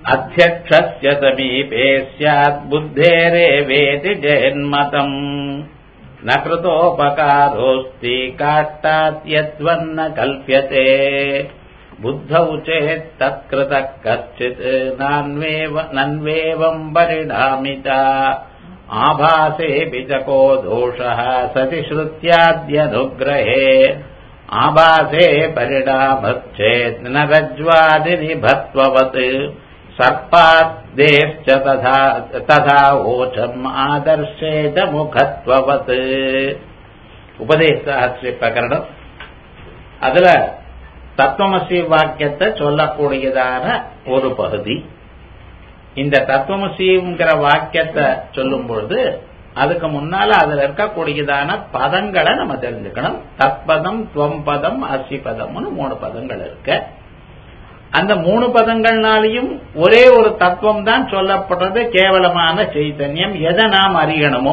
अध्यक्षस्य समीपे स्यात् बुद्धेरेवेति जयन्मतम् न कृतोपकारोऽस्ति काष्ठात् यद्वन्न कल्प्यते बुद्धौ चेत् तत्कृतः कश्चित् नान्वेव नन्वेवम् परिणामिता आभासेऽपि च को दोषः सति श्रुत्याद्यनुग्रहे आभासे परिणामश्चेत् न रज्ज्वादिनिभत्ववत् सर्पाद्देश्च तथा तथा ओचम् आदर्शेत முகத்வவத் உபதேசாஸ்திரி பிரகரணம் அதுல தத்துவமசி வாக்கியத்தை சொல்லக்கூடியதான ஒரு பகுதி இந்த தத்துவமசிங்கிற வாக்கியத்தை சொல்லும் பொழுது அதுக்கு முன்னால அதுல இருக்கக்கூடியதான பதங்களை நம்ம தெரிஞ்சுக்கணும் தத்பதம் துவம் பதம் அசி பதம்னு மூணு பதங்கள் இருக்கு அந்த மூணு பதங்கள்னாலையும் ஒரே ஒரு தத்துவம் தான் சொல்லப்படுறது கேவலமான சைத்தன்யம் எதை நாம் அறியணுமோ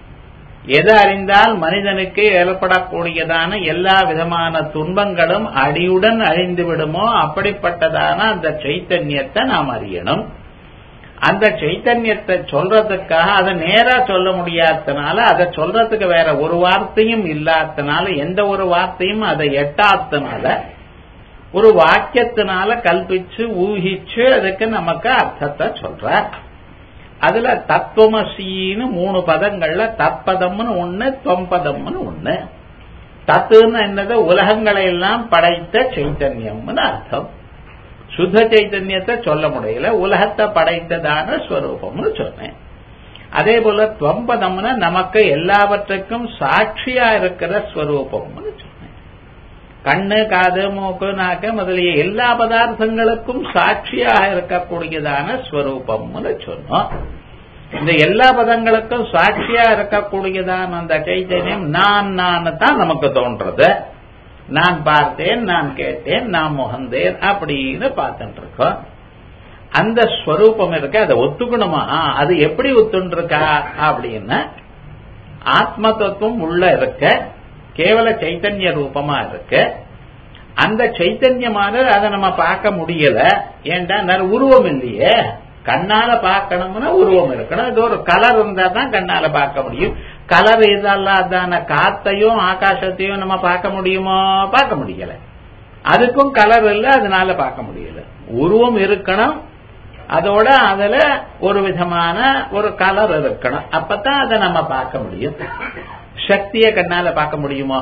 எதை அறிந்தால் மனிதனுக்கு ஏற்படக்கூடியதான எல்லா விதமான துன்பங்களும் அடியுடன் அழிந்து விடுமோ அப்படிப்பட்டதான அந்த சைத்தன்யத்தை நாம் அறியணும் அந்த சைத்தன்யத்தை சொல்றதுக்காக அதை நேரா சொல்ல முடியாதனால அதை சொல்றதுக்கு வேற ஒரு வார்த்தையும் இல்லாதனால எந்த ஒரு வார்த்தையும் அதை எட்டாதனால ஒரு வாக்கியத்தினால கல்பிச்சு ஊகிச்சு அதுக்கு நமக்கு அர்த்தத்தை சொல்ற அதுல தத்துவமசின்னு மூணு பதங்கள்ல தற்பதம்னு ஒண்ணு தொம்பதம்னு ஒண்ணு தத்துன்னு என்னது உலகங்களை எல்லாம் படைத்த சைத்தன்யம்னு அர்த்தம் சுத்த சைத்தன்யத்தை சொல்ல முடியல உலகத்தை படைத்ததான ஸ்வரூபம்னு சொன்னேன் அதே போல துவம்பதம்னு நமக்கு எல்லாவற்றுக்கும் சாட்சியா இருக்கிற ஸ்வரூபம்னு சொன்னேன் கண்ணு காது மூக்கு நாக்கு முதலிய எல்லா பதார்த்தங்களுக்கும் சாட்சியாக இருக்கக்கூடியதான ஸ்வரூபம்னு சொன்னோம் இந்த எல்லா பதங்களுக்கும் சாட்சியா இருக்கக்கூடியதான அந்த சைத்தன்யம் நான் நான் தான் நமக்கு தோன்றது நான் பார்த்தேன் நான் கேட்டேன் நான் முகந்தேன் அப்படின்னு பார்த்துட்டு இருக்கோம் அந்த ஸ்வரூபம் இருக்கு அதை ஒத்துக்கணுமா அது எப்படி ஒத்துண்டிருக்கா அப்படின்னா ஆத்ம தத்துவம் உள்ள இருக்க கேவல சைத்தன்ய ரூபமா இருக்கு அந்த சைத்தன்யமானது அதை நம்ம பார்க்க முடியல ஏன்டா உருவம் இல்லையே கண்ணால பார்க்கணும்னா உருவம் இருக்கணும் இது ஒரு கலர் இருந்தா தான் கண்ணால பார்க்க முடியும் கலர் இதெல்லாம் காத்தையும் ஆகாசத்தையும் நம்ம பார்க்க முடியுமோ பார்க்க முடியல அதுக்கும் கலர் இல்ல அதனால பார்க்க முடியல உருவம் இருக்கணும் அதோட அதுல ஒரு விதமான ஒரு கலர் இருக்கணும் அப்பதான் அதை நம்ம பார்க்க முடியும் சக்திய கண்ணால பார்க்க முடியுமோ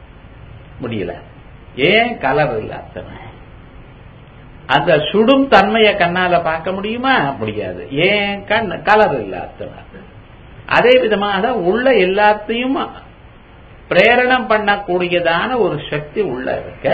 முடியல ஏன் கலர் இல்ல அத்தனை அந்த சுடும் தன்மைய கண்ணால பார்க்க முடியுமா முடியாது ஏன் கண் கலர் இல்ல அத்தனை அதே விதமாக உள்ள எல்லாத்தையும் பிரேரணம் பண்ணக்கூடியதான ஒரு சக்தி உள்ள இருக்க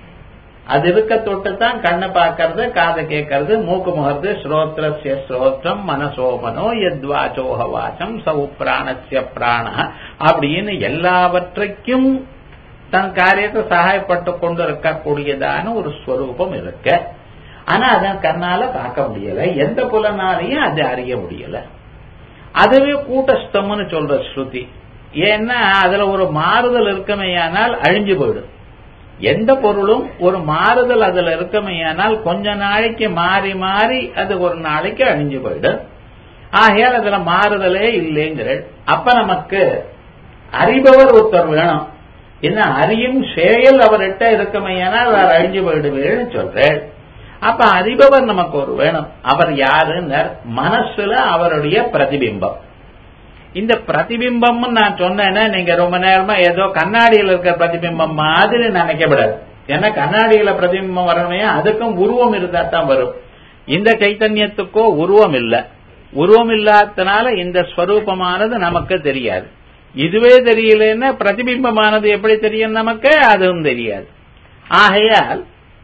அது இருக்க தொட்டு தான் கண்ணை பார்க்கறது காதை கேட்கறது மூக்கு முகர்து ஸ்ரோத்ரஸ்ய ஸ்ரோத்ரம் மனசோமனோ எத்வாச்சோக வாசம் சவு பிராணசிய பிராண அப்படின்னு எல்லாவற்றைக்கும் தன் காரியத்தை சகாயப்பட்டு கொண்டு இருக்கக்கூடியதான ஒரு ஸ்வரூபம் இருக்க ஆனா அதன் கண்ணால பார்க்க முடியல எந்த புலனாலையும் அதை அறிய முடியல அதுவே கூட்டஸ்தம்னு சொல்ற ஸ்ருதி ஏன்னா அதுல ஒரு மாறுதல் இருக்கமையானால் அழிஞ்சு போயிடும் எந்த பொருளும் ஒரு மாறுதல் அதுல இருக்கமையானால் கொஞ்ச நாளைக்கு மாறி மாறி அது ஒரு நாளைக்கு அழிஞ்சு போயிடும் ஆகையால் அதுல மாறுதலே இல்லைங்கிற அப்ப நமக்கு அறிபவர் ஒருத்தர் வேணும் என்ன அறியும் செயல் அவர்கிட்ட இருக்கமையானால் அவர் அழிஞ்சு போயிடுவேன்னு சொல்றேன் அப்ப அறிபவர் நமக்கு ஒரு வேணும் அவர் யாருன்னு மனசுல அவருடைய பிரதிபிம்பம் இந்த பிரதிபிம்பம் நான் சொன்னேன்னா நீங்க ரொம்ப நேரமா ஏதோ கண்ணாடியில் இருக்கிற பிரதிபிம்பம் மாதிரி நினைக்கப்படாது ஏன்னா கண்ணாடியில பிரதிபிம்பம் வரணுமே அதுக்கும் உருவம் இருந்தா தான் வரும் இந்த சைத்தன்யத்துக்கோ உருவம் இல்ல உருவம் இல்லாதனால இந்த ஸ்வரூபமானது நமக்கு தெரியாது இதுவே தெரியலன்னா பிரதிபிம்பமானது எப்படி தெரியும் நமக்கு அதுவும் தெரியாது ஆகையால்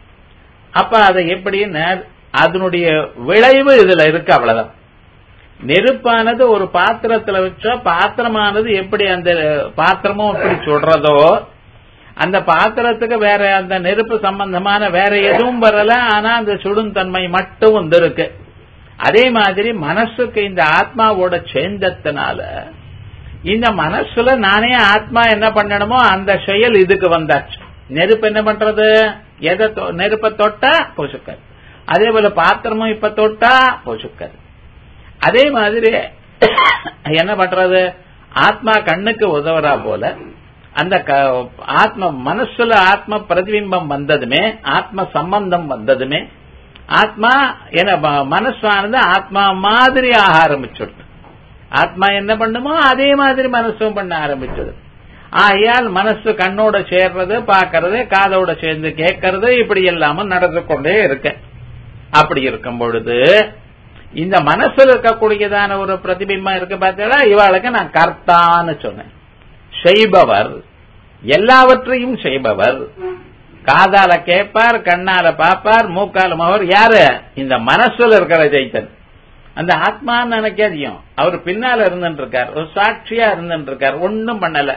அப்ப அதை எப்படின்னு அதனுடைய விளைவு இதுல இருக்கு அவ்வளவுதான் நெருப்பானது ஒரு பாத்திரத்துல வச்சா பாத்திரமானது எப்படி அந்த பாத்திரமும் எப்படி சுடுறதோ அந்த பாத்திரத்துக்கு வேற அந்த நெருப்பு சம்பந்தமான வேற எதுவும் வரல ஆனா அந்த சுடும் தன்மை மட்டும் வந்திருக்கு அதே மாதிரி மனசுக்கு இந்த ஆத்மாவோட சேர்ந்தத்தினால இந்த மனசுல நானே ஆத்மா என்ன பண்ணணுமோ அந்த செயல் இதுக்கு வந்தாச்சு நெருப்பு என்ன பண்றது எதை நெருப்பை தொட்டா பொசுக்க அதே போல பாத்திரமும் இப்ப தொட்டா பொசுக்காது அதே மாதிரி என்ன பண்றது ஆத்மா கண்ணுக்கு உதவுறா போல அந்த ஆத்ம மனசுல ஆத்ம பிரதிபிம்பம் வந்ததுமே ஆத்ம சம்பந்தம் வந்ததுமே ஆத்மா என்ன மனசானது ஆத்மா மாதிரி ஆக ஆரம்பிச்சுடுது ஆத்மா என்ன பண்ணுமோ அதே மாதிரி மனசும் பண்ண ஆரம்பிச்சது ஆகையால் மனசு கண்ணோட சேர்றது பார்க்கறது காதோட சேர்ந்து கேட்கறது இப்படி எல்லாமும் நடந்து கொண்டே இருக்க அப்படி இருக்கும் பொழுது இந்த மனசுல இருக்கக்கூடியதான ஒரு பிரதிபிம்பம் இருக்கு பார்த்தீங்களா இவாளுக்கு நான் கர்த்தான்னு சொன்னேன் செய்பவர் எல்லாவற்றையும் செய்பவர் காதால கேட்பார் கண்ணால பாப்பார் மூக்கால மவர் யாரு இந்த மனசுல இருக்கிற ஜெயித்தன் அந்த ஆத்மான்னு நினைக்காதியும் அவர் பின்னால இருந்துட்டு இருக்கார் ஒரு சாட்சியா இருந்துட்டு இருக்கார் ஒன்னும் பண்ணல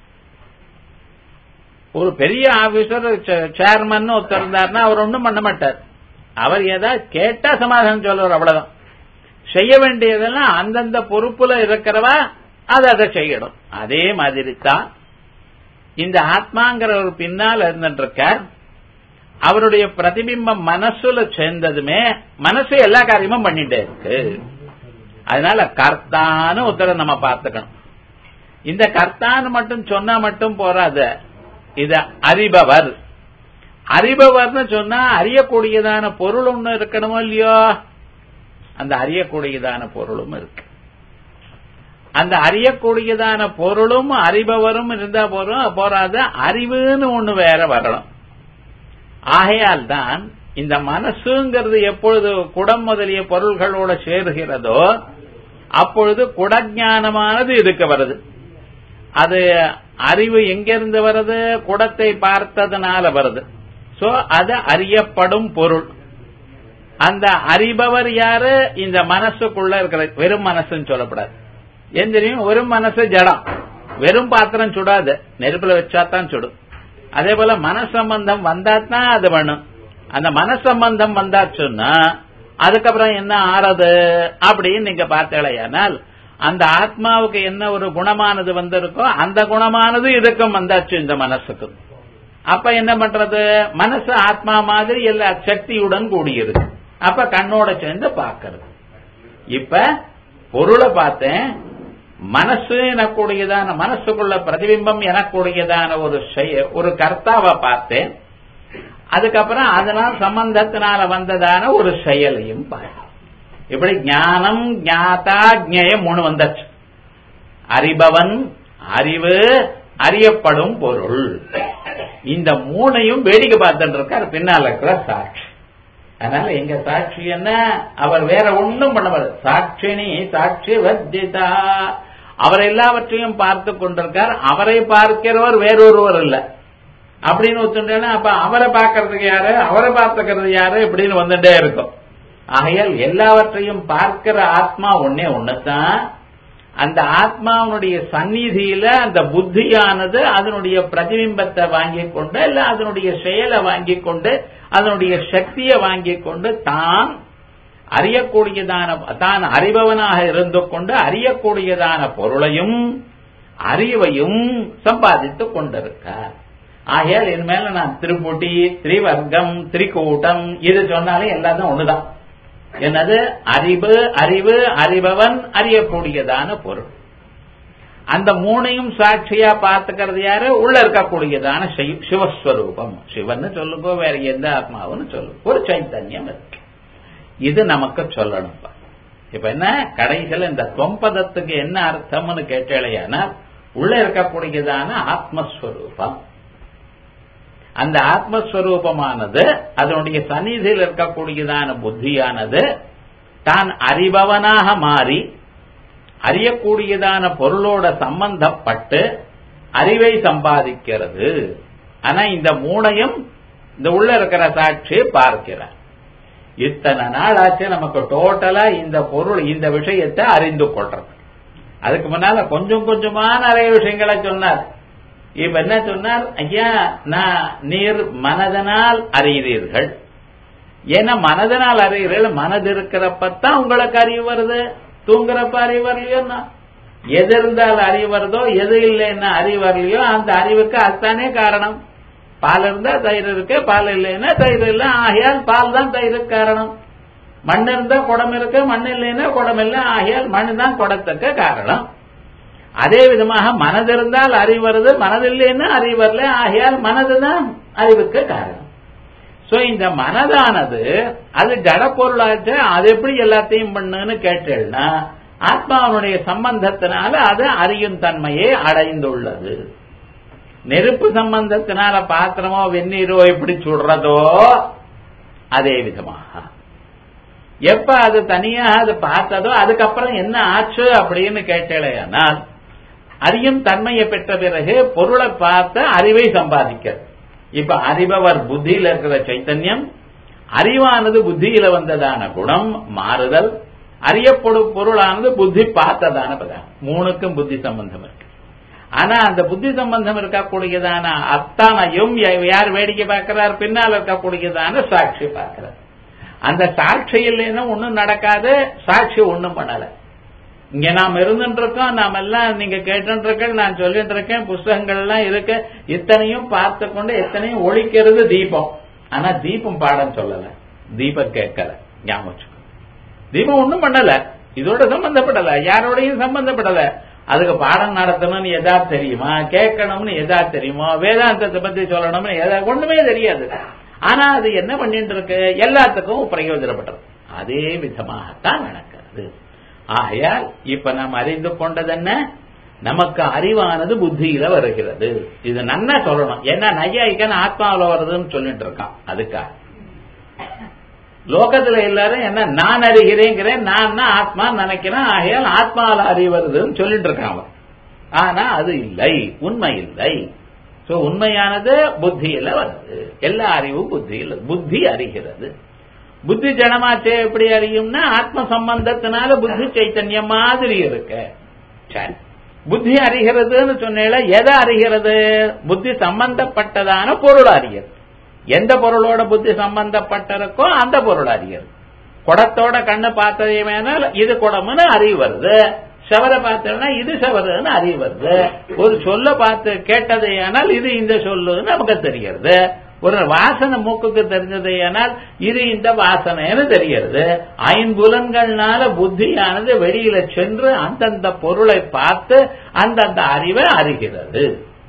ஒரு பெரிய ஆபீசர் சேர்மன் ஒருத்தர் இருந்தார்னா அவர் ஒன்னும் பண்ண மாட்டார் அவர் ஏதாவது கேட்டா சமாதானம் சொல்லுவார் அவ்வளவுதான் செய்ய வேண்டியதெல்லாம் அந்தந்த பொறுப்புல இருக்கிறவா அதை அதை செய்யணும் அதே மாதிரி தான் இந்த ஆத்மாங்கிற ஒரு பின்னால் இருந்துட்டு இருக்கார் அவருடைய பிரதிபிம்பம் மனசுல சேர்ந்ததுமே மனசு எல்லா காரியமும் பண்ணிட்டே இருக்கு அதனால கர்த்தான்னு ஒருத்தரை நம்ம பார்த்துக்கணும் இந்த கர்த்தான்னு மட்டும் சொன்னா மட்டும் போறாது இது அறிபவர் அறிபவர்னு சொன்னா அறியக்கூடியதான பொருள் ஒண்ணு இருக்கணுமோ இல்லையோ அந்த அறியக்கூடியதான பொருளும் இருக்கு அந்த அறியக்கூடியதான பொருளும் அறிபவரும் இருந்தா போறோம் போறாத அறிவுன்னு ஒண்ணு வேற வரணும் ஆகையால் தான் இந்த மனசுங்கிறது எப்பொழுது குடம் முதலிய பொருள்களோட சேருகிறதோ அப்பொழுது குடஞானமானது இதுக்கு வருது அது அறிவு எங்கிருந்து வருது குடத்தை பார்த்ததுனால வருது சோ அது அறியப்படும் பொருள் அந்த அறிபவர் யாரு இந்த மனசுக்குள்ள இருக்கிற வெறும் மனசுன்னு சொல்லப்படாது ஏன் தெரியும் வெறும் மனசு ஜடம் வெறும் பாத்திரம் சுடாது நெருப்புல வச்சாதான் சுடும் அதே போல மனசம்பந்தம் வந்தாத்தான் அது வேணும் அந்த மனசம்பந்தம் வந்தாச்சுன்னா அதுக்கப்புறம் என்ன ஆறது அப்படின்னு நீங்க பார்த்தீங்களேயானால் அந்த ஆத்மாவுக்கு என்ன ஒரு குணமானது வந்திருக்கோ அந்த குணமானது இதுக்கும் வந்தாச்சு இந்த மனசுக்கு அப்ப என்ன பண்றது மனசு ஆத்மா மாதிரி எல்லா சக்தியுடன் கூடியிருக்கு அப்ப கண்ணோட சேர்ந்து பார்க்கறது இப்ப பொருளை பார்த்தேன் மனசு எனக்கூடியதான மனசுக்குள்ள பிரதிபிம்பம் எனக்கூடியதான ஒரு ஒரு கர்த்தாவை பார்த்தேன் அதுக்கப்புறம் அதனால் சம்பந்தத்தினால வந்ததான ஒரு செயலையும் பார்த்தேன் இப்படி ஞானம் ஞாதா ஜேயம் மூணு வந்தாச்சு அறிபவன் அறிவு அறியப்படும் பொருள் இந்த மூணையும் வேடிக்கை பார்த்துட்டு இருக்கார் பின்னால் இருக்கிற சாட்சி அதனால எங்க சாட்சி என்ன அவர் வேற ஒன்றும் பண்ண சாட்சினி சாட்சி வர்ஜிதா அவர் எல்லாவற்றையும் பார்த்து கொண்டிருக்கார் அவரை பார்க்கிறவர் வேறொருவர் இல்ல அப்படின்னு ஒத்துட்டேன்னா அப்ப அவரை பார்க்கறதுக்கு யாரு அவரை பார்த்துக்கிறது யாரு இப்படின்னு வந்துட்டே இருக்கும் ஆகையால் எல்லாவற்றையும் பார்க்கிற ஆத்மா ஒன்னே ஒண்ணுதான் அந்த ஆத்மாவுடைய சந்நிதியில அந்த புத்தியானது அதனுடைய பிரதிபிம்பத்தை வாங்கி கொண்டு இல்ல அதனுடைய செயலை வாங்கி கொண்டு அதனுடைய சக்தியை வாங்கி கொண்டு தான் அறியக்கூடியதான தான் அறிபவனாக இருந்து கொண்டு அறியக்கூடியதான பொருளையும் அறிவையும் சம்பாதித்துக் கொண்டிருக்கார் ஆகையால் என் மேல நான் திருப்புட்டி திரிவர்க்கம் திரிகூட்டம் இது சொன்னாலும் எல்லாரும் ஒண்ணுதான் என்னது அறிவு அறிவு அறிபவன் அறியக்கூடியதான பொருள் அந்த மூணையும் சாட்சியா பார்த்துக்கிறது யாரு உள்ள இருக்கக்கூடியதான சிவஸ்வரூபம் சிவன் சொல்லுங்க வேற எந்த ஆத்மாவுன்னு சொல்லுங்க ஒரு சைத்தன்யம் இருக்கு இது நமக்கு சொல்லணும் இப்ப என்ன கடைசியில் இந்த தொம்பதத்துக்கு என்ன அர்த்தம்னு கேட்டேலையானா உள்ள இருக்கக்கூடியதான ஆத்மஸ்வரூபம் அந்த ஆத்மஸ்வரூபமானது அதனுடைய சந்நிதியில் இருக்கக்கூடியதான புத்தியானது தான் அறிபவனாக மாறி அறியக்கூடியதான பொருளோட சம்பந்தப்பட்டு அறிவை சம்பாதிக்கிறது ஆனா இந்த மூணையும் இந்த உள்ள இருக்கிற சாட்சி பார்க்கிறார் இத்தனை நாள் ஆச்சு நமக்கு டோட்டலா இந்த பொருள் இந்த விஷயத்தை அறிந்து கொள்றது அதுக்கு முன்னால கொஞ்சம் கொஞ்சமா நிறைய விஷயங்களை சொன்னார் இப்ப என்ன சொன்னார் ஐயா நான் நீர் மனதனால் அறிகிறீர்கள் ஏன்னா மனதனால் அறிகிறீர்கள் மனது இருக்கிறப்பத்தான் உங்களுக்கு அறிவு வருது தூங்குறப்ப அறிவு வரலையோன்னா எது இருந்தால் அறிவு வருதோ எது இல்லைன்னா அறிவு வரலையோ அந்த அறிவுக்கு அதுதானே காரணம் பால் இருந்தா தயிர் இருக்கு பால் இல்லைன்னா தயிர் இல்லை ஆகையால் பால் தான் தயிருக்கு காரணம் மண் இருந்தா குடம் இருக்கு மண் இல்லைன்னா குடம் இல்லை ஆகையால் மண் தான் குடத்துக்கு காரணம் அதே விதமாக மனது இருந்தால் அறிவு வருது மனதில்லைன்னா அறிவு வரல ஆகையால் மனது தான் அறிவுக்கு காரணம் சோ இந்த மனதானது அது ஜடப்பொருளாச்சு அது எப்படி எல்லாத்தையும் பண்ணுன்னு கேட்டேன்னா ஆத்மாவனுடைய சம்பந்தத்தினால அது அறியும் தன்மையை அடைந்துள்ளது நெருப்பு சம்பந்தத்தினால பாத்திரமோ வெந்நீரோ எப்படி சுடுறதோ அதே விதமாக எப்ப அது தனியா அது பார்த்ததோ அதுக்கப்புறம் என்ன ஆச்சு அப்படின்னு கேட்டேனால் அறியும் தன்மையை பெற்ற பிறகு பொருளை பார்த்த அறிவை சம்பாதிக்கிறது இப்ப அறிபவர் புத்தியில இருக்கிற சைத்தன்யம் அறிவானது புத்தியில வந்ததான குணம் மாறுதல் அறியப்படும் பொருளானது புத்தி பார்த்ததான பதம் மூணுக்கும் புத்தி சம்பந்தம் இருக்கு ஆனா அந்த புத்தி சம்பந்தம் இருக்கக்கூடியதான அத்தானையும் யார் வேடிக்கை பார்க்கிறார் பின்னால் இருக்கக்கூடியதான சாட்சி பார்க்கிறார் அந்த சாட்சி இல்லைன்னா ஒன்னும் நடக்காது சாட்சி ஒன்னும் பண்ணல இங்க நாம் இருந்துட்டு இருக்கோம் நாம எல்லாம் நீங்க கேட்டு இருக்கேன் நான் சொல்லிட்டு இருக்கேன் புஸ்தகங்கள் எல்லாம் இருக்கு இத்தனையும் பார்த்து கொண்டு எத்தனையும் ஒழிக்கிறது தீபம் ஆனா தீபம் பாடம் சொல்லல தீபம் கேட்கல ஞாபகம் வச்சுக்கோ தீபம் ஒன்னும் பண்ணல இதோட சம்பந்தப்படல யாரோடையும் சம்பந்தப்படல அதுக்கு பாடம் நடத்தணும்னு எதா தெரியுமா கேட்கணும்னு எதா தெரியுமா வேதாந்தத்தை பத்தி சொல்லணும்னு எதா ஒண்ணுமே தெரியாது ஆனா அது என்ன பண்ணிட்டு இருக்கு எல்லாத்துக்கும் பிரயோஜனப்பட்டது அதே விதமாகத்தான் நடக்கிறது ஆகையால் இப்ப நாம் அறிந்து கொண்டது என்ன நமக்கு அறிவானது புத்தியில வருகிறது இது நன்னா சொல்லணும் ஏன்னா நையாய்க்கான ஆத்மாவில் வருதுன்னு சொல்லிட்டு இருக்கான் அதுக்காக லோகத்துல எல்லாரும் என்ன நான் அறிகிறேங்கிறேன் நான் ஆத்மா நினைக்கிறேன் ஆகையால் ஆத்மாவில் அறிவருதுன்னு சொல்லிட்டு இருக்கான் அவன் ஆனா அது இல்லை உண்மை இல்லை சோ உண்மையானது புத்தியில வருது எல்லா அறிவும் புத்தியில் புத்தி அறிகிறது புத்தி ஜனமாச்சே எப்படி அறியும்னா ஆத்ம சம்பந்தத்தினால புத்தி சைத்தன்யம் மாதிரி இருக்க சரி புத்தி அறிகிறதுன்னு சொன்னேல எதை அறிகிறது புத்தி சம்பந்தப்பட்டதான பொருள் அறிகிறது எந்த பொருளோட புத்தி சம்பந்தப்பட்டிருக்கோ அந்த பொருள் அறிகிறது குடத்தோட கண்ணு பார்த்ததே வேணால் இது குடம்னு அறிவு வருது செவரை பார்த்தோம்னா இது செவருன்னு அறிவு வருது ஒரு சொல்ல பார்த்து கேட்டதே ஆனால் இது இந்த சொல்லுன்னு நமக்கு தெரிகிறது ஒரு வாசனை மூக்குக்கு தெரிஞ்சது ஆனால் இது இந்த வாசனைன்னு தெரிகிறது ஐம்புலன்கள்னால புத்தியானது வெளியில சென்று அந்தந்த பொருளை பார்த்து அந்தந்த அறிவை அறிகிறது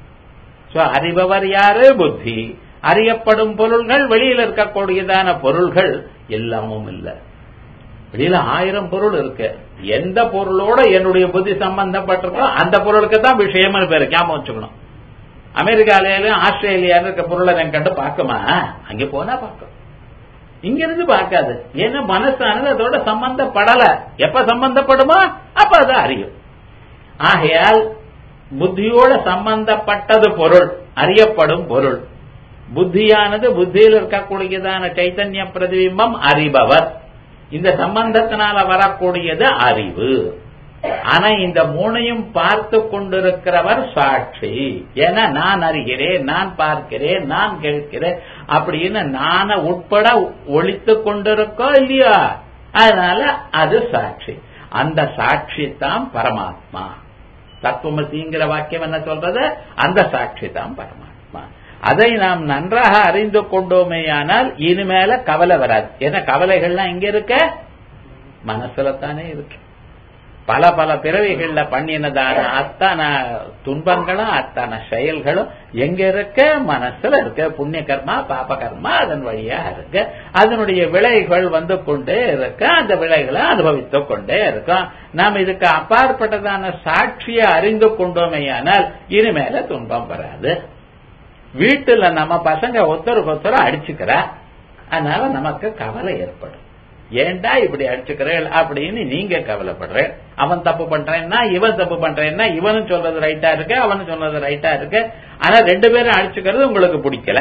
அறிபவர் யாரு புத்தி அறியப்படும் பொருள்கள் வெளியில இருக்கக்கூடியதான பொருள்கள் எல்லாமும் இல்லை வெளியில ஆயிரம் பொருள் இருக்கு எந்த பொருளோட என்னுடைய புத்தி சம்பந்தப்பட்டிருக்கோ அந்த பொருளுக்கு தான் விஷயம்னு பேரு ஞாபகம் வச்சுக்கணும் அமெரிக்காலேயும் ஆஸ்திரேலியால இருக்க பொருளை நான் கண்டு பார்க்குமா அங்க போனா பார்க்கும் இங்க இருந்து பார்க்காது ஏன்னா மனசானது அதோட சம்பந்தப்படல எப்ப சம்பந்தப்படுமோ அப்ப அது அறியும் ஆகையால் புத்தியோட சம்பந்தப்பட்டது பொருள் அறியப்படும் பொருள் புத்தியானது புத்தியில் இருக்கக்கூடியதான சைத்தன்ய பிரதிபிம்பம் அறிபவர் இந்த சம்பந்தத்தினால வரக்கூடியது அறிவு ஆனா இந்த மூணையும் பார்த்து கொண்டிருக்கிறவர் சாட்சி ஏன்னா நான் அறிகிறேன் நான் பார்க்கிறேன் நான் கேட்கிறேன் அப்படின்னு நான உட்பட ஒழித்து கொண்டிருக்கோ இல்லையா அதனால அது சாட்சி அந்த சாட்சி தான் பரமாத்மா தத்துவமசிங்கிற வாக்கியம் என்ன சொல்றது அந்த சாட்சி தான் பரமாத்மா அதை நாம் நன்றாக அறிந்து கொண்டோமேயானால் இனிமேல கவலை வராது ஏன்னா கவலைகள்லாம் எங்க இருக்க மனசுல தானே இருக்கு பல பல பிறவிகள்ல பண்ணினதான அத்தனை துன்பங்களும் அத்தனை செயல்களும் எங்க இருக்க மனசுல இருக்க புண்ணிய கர்மா பாப கர்மா அதன் வழியா இருக்கு அதனுடைய விளைவுகள் வந்து கொண்டே இருக்க அந்த விளைவுகளை அனுபவித்துக் கொண்டே இருக்கும் நாம் இதுக்கு அப்பாற்பட்டதான சாட்சியை அறிந்து கொண்டோமேயானால் இனிமேல துன்பம் வராது வீட்டுல நம்ம பசங்க ஒருத்தருக்கு ஒருத்தர் அடிச்சுக்கிறா அதனால நமக்கு கவலை ஏற்படும் ஏன்டா இப்படி அடிச்சுக்கிறேன் அப்படின்னு நீங்க கவலைப்படுறேன் அவன் தப்பு பண்றேன்னா இவன் தப்பு பண்றேன்னா இவனும் சொல்றது ரைட்டா இருக்கு அவனும் சொல்றது ரைட்டா இருக்கு ஆனா ரெண்டு பேரும் அடிச்சுக்கிறது உங்களுக்கு பிடிக்கல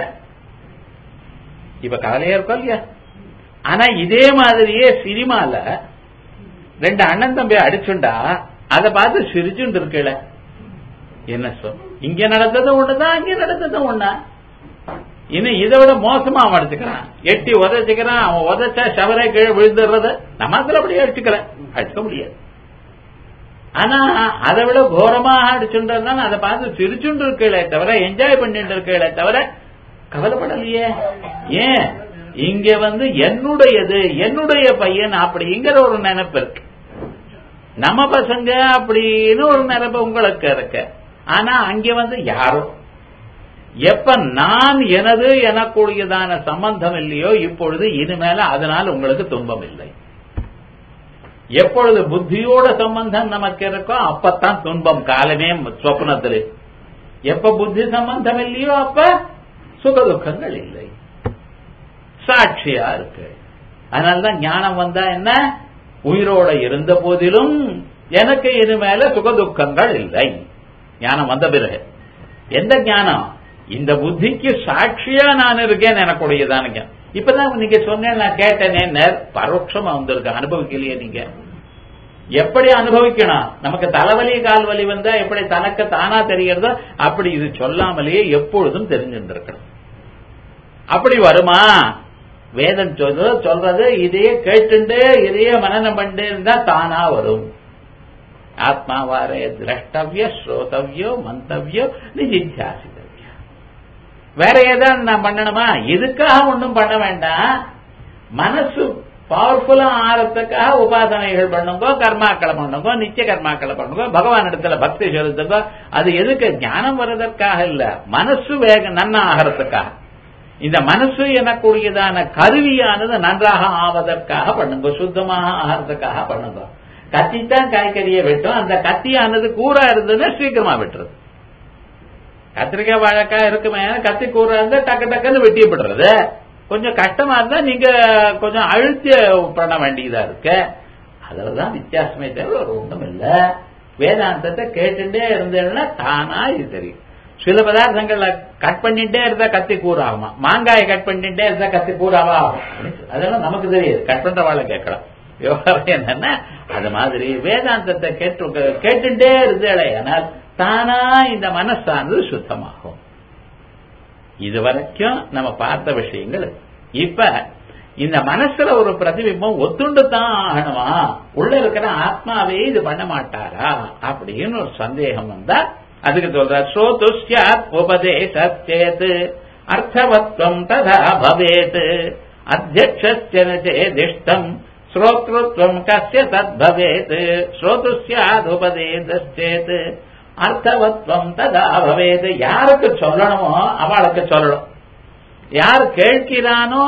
இப்ப கவலையா இருக்கும் இல்லையா ஆனா இதே மாதிரியே சினிமால ரெண்டு அண்ணன் தம்பி அடிச்சுண்டா அதை பார்த்து சிரிச்சுட்டு இருக்கல என்ன சொல் இங்க நடந்தது ஒண்ணுதான் அங்க நடந்தது ஒண்ணா இன்னும் இதை விட மோசமா அவன் அடிச்சுக்கிறான் எட்டி உதச்சிக்கிறான் அவன் உதச்சா சவரே கீழே விழுந்துடுறது நம்ம அதுல அப்படியே அடிச்சுக்கல அடிச்சுக்க முடியாது ஆனா அதை விட கோரமாக அடிச்சுன்றதுனால அதை பார்த்து சிரிச்சுட்டு இருக்கீங்களே தவிர என்ஜாய் பண்ணிட்டு இருக்கீங்களே தவிர கவலைப்படலையே ஏன் இங்க வந்து என்னுடையது என்னுடைய பையன் அப்படிங்கிற ஒரு நினைப்பு இருக்கு நம்ம பசங்க அப்படின்னு ஒரு நினைப்பு உங்களுக்கு இருக்கு ஆனா அங்க வந்து யாரோ எப்ப நான் எனது எனக்கூடியதான சம்பந்தம் இல்லையோ இப்பொழுது இனிமேல அதனால் உங்களுக்கு துன்பம் இல்லை எப்பொழுது புத்தியோட சம்பந்தம் நமக்கு இருக்கோ அப்பத்தான் துன்பம் காலமே சொப்னத்தில் எப்ப புத்தி சம்பந்தம் இல்லையோ அப்ப சுக துக்கங்கள் இல்லை சாட்சியா இருக்கு அதனாலதான் ஞானம் வந்தா என்ன உயிரோட இருந்த போதிலும் எனக்கு இனிமேல சுக துக்கங்கள் இல்லை ஞானம் வந்த பிறகு எந்த ஞானம் இந்த புத்திக்கு சாட்சியா நான் இருக்கேன் எனக்குடையதான ஞானம் இப்பதான் நீங்க சொன்னேன் நான் கேட்டேனே பரோட்சமா வந்திருக்கு அனுபவிக்கலையே நீங்க எப்படி அனுபவிக்கணும் நமக்கு தலைவலி கால் வலி வந்தா எப்படி தனக்கு தானா தெரிகிறதோ அப்படி இது சொல்லாமலேயே எப்பொழுதும் தெரிஞ்சுருக்கணும் அப்படி வருமா வேதம் சொல்றது சொல்றது இதையே கேட்டுண்டு இதையே மனநம் பண்ணிட்டு இருந்தா தானா வரும் ஆத்மாவாரே திரஷ்டவிய ஸ்ரோதவியோ மந்தவியோ நிஜித்தியாசிதவியோ வேற ஏதாவது நான் பண்ணணுமா இதுக்காக ஒன்றும் பண்ண வேண்டாம் மனசு பவர்ஃபுல்லா ஆறதுக்காக உபாசனைகள் பண்ணுங்க கர்மாக்களை பண்ணுங்க நித்திய கர்மாக்களை பண்ணுங்க பகவான் இடத்துல பக்தி செலுத்துங்க அது எதுக்கு ஞானம் வர்றதற்காக இல்ல மனசு வேக நன்னா ஆகிறதுக்காக இந்த மனசு எனக்கூடியதான கருவியானது நன்றாக ஆவதற்காக பண்ணுங்க சுத்தமாக ஆகிறதுக்காக பண்ணுங்க கத்தித்தான் காய்கறியை வெட்டும் அந்த கத்தியானது கூறா இருந்ததுன்னா சீக்கிரமா வெட்டுறது கத்திரிக்காய் வாழைக்காய் இருக்குமே கத்தி கூறா இருந்தா டக்கு டக்குன்னு வெட்டி விடுறது கொஞ்சம் கஷ்டமா இருந்தா நீங்க கொஞ்சம் அழுத்தி பண்ண வேண்டியதா இருக்கு அதுலதான் வித்தியாசமே தவிர ஒரு ஒன்றும் இல்ல வேதாந்தத்தை கேட்டுட்டே இருந்தேன்னா தானா இது தெரியும் சில பதார்த்தங்கள்ல கட் பண்ணிட்டே இருந்தா கத்தி கூறாகுமா மாங்காயை கட் பண்ணிட்டே இருந்தா கத்தி கூறாவா அதெல்லாம் நமக்கு தெரியுது கட் பண்றவாளை கேட்கலாம் விவகாரம் என்னன்னா அது மாதிரி வேதாந்தத்தை கேட்டு கேட்டுட்டே இருந்தேளே ஆனால் தானா இந்த மனசானது சுத்தமாகும் இதுவரைக்கும் நம்ம பார்த்த விஷயங்கள் இப்ப இந்த மனசுல ஒரு பிரதிபிம்பம் ஒத்துண்டு தான் ஆகணுமா உள்ள இருக்கிற ஆத்மாவே இது பண்ண மாட்டாரா அப்படின்னு ஒரு சந்தேகம் வந்தா அதுக்கு சொல்ற ஸ்ரோது சாத் உபதேசேத் அர்த்தவத்வம் ததா பவேத் அத்தியக்ஷேதிஷ்டம் ஸ்ரோத்ருத்வம் கசிய தத் பவேத் ஸ்ரோது சாத் உபதேசேத் அர்த்தவத்வம் ததா பவேத் யாருக்கு சொல்லணுமோ அவளுக்கு சொல்லணும் யார் கேட்கிறானோ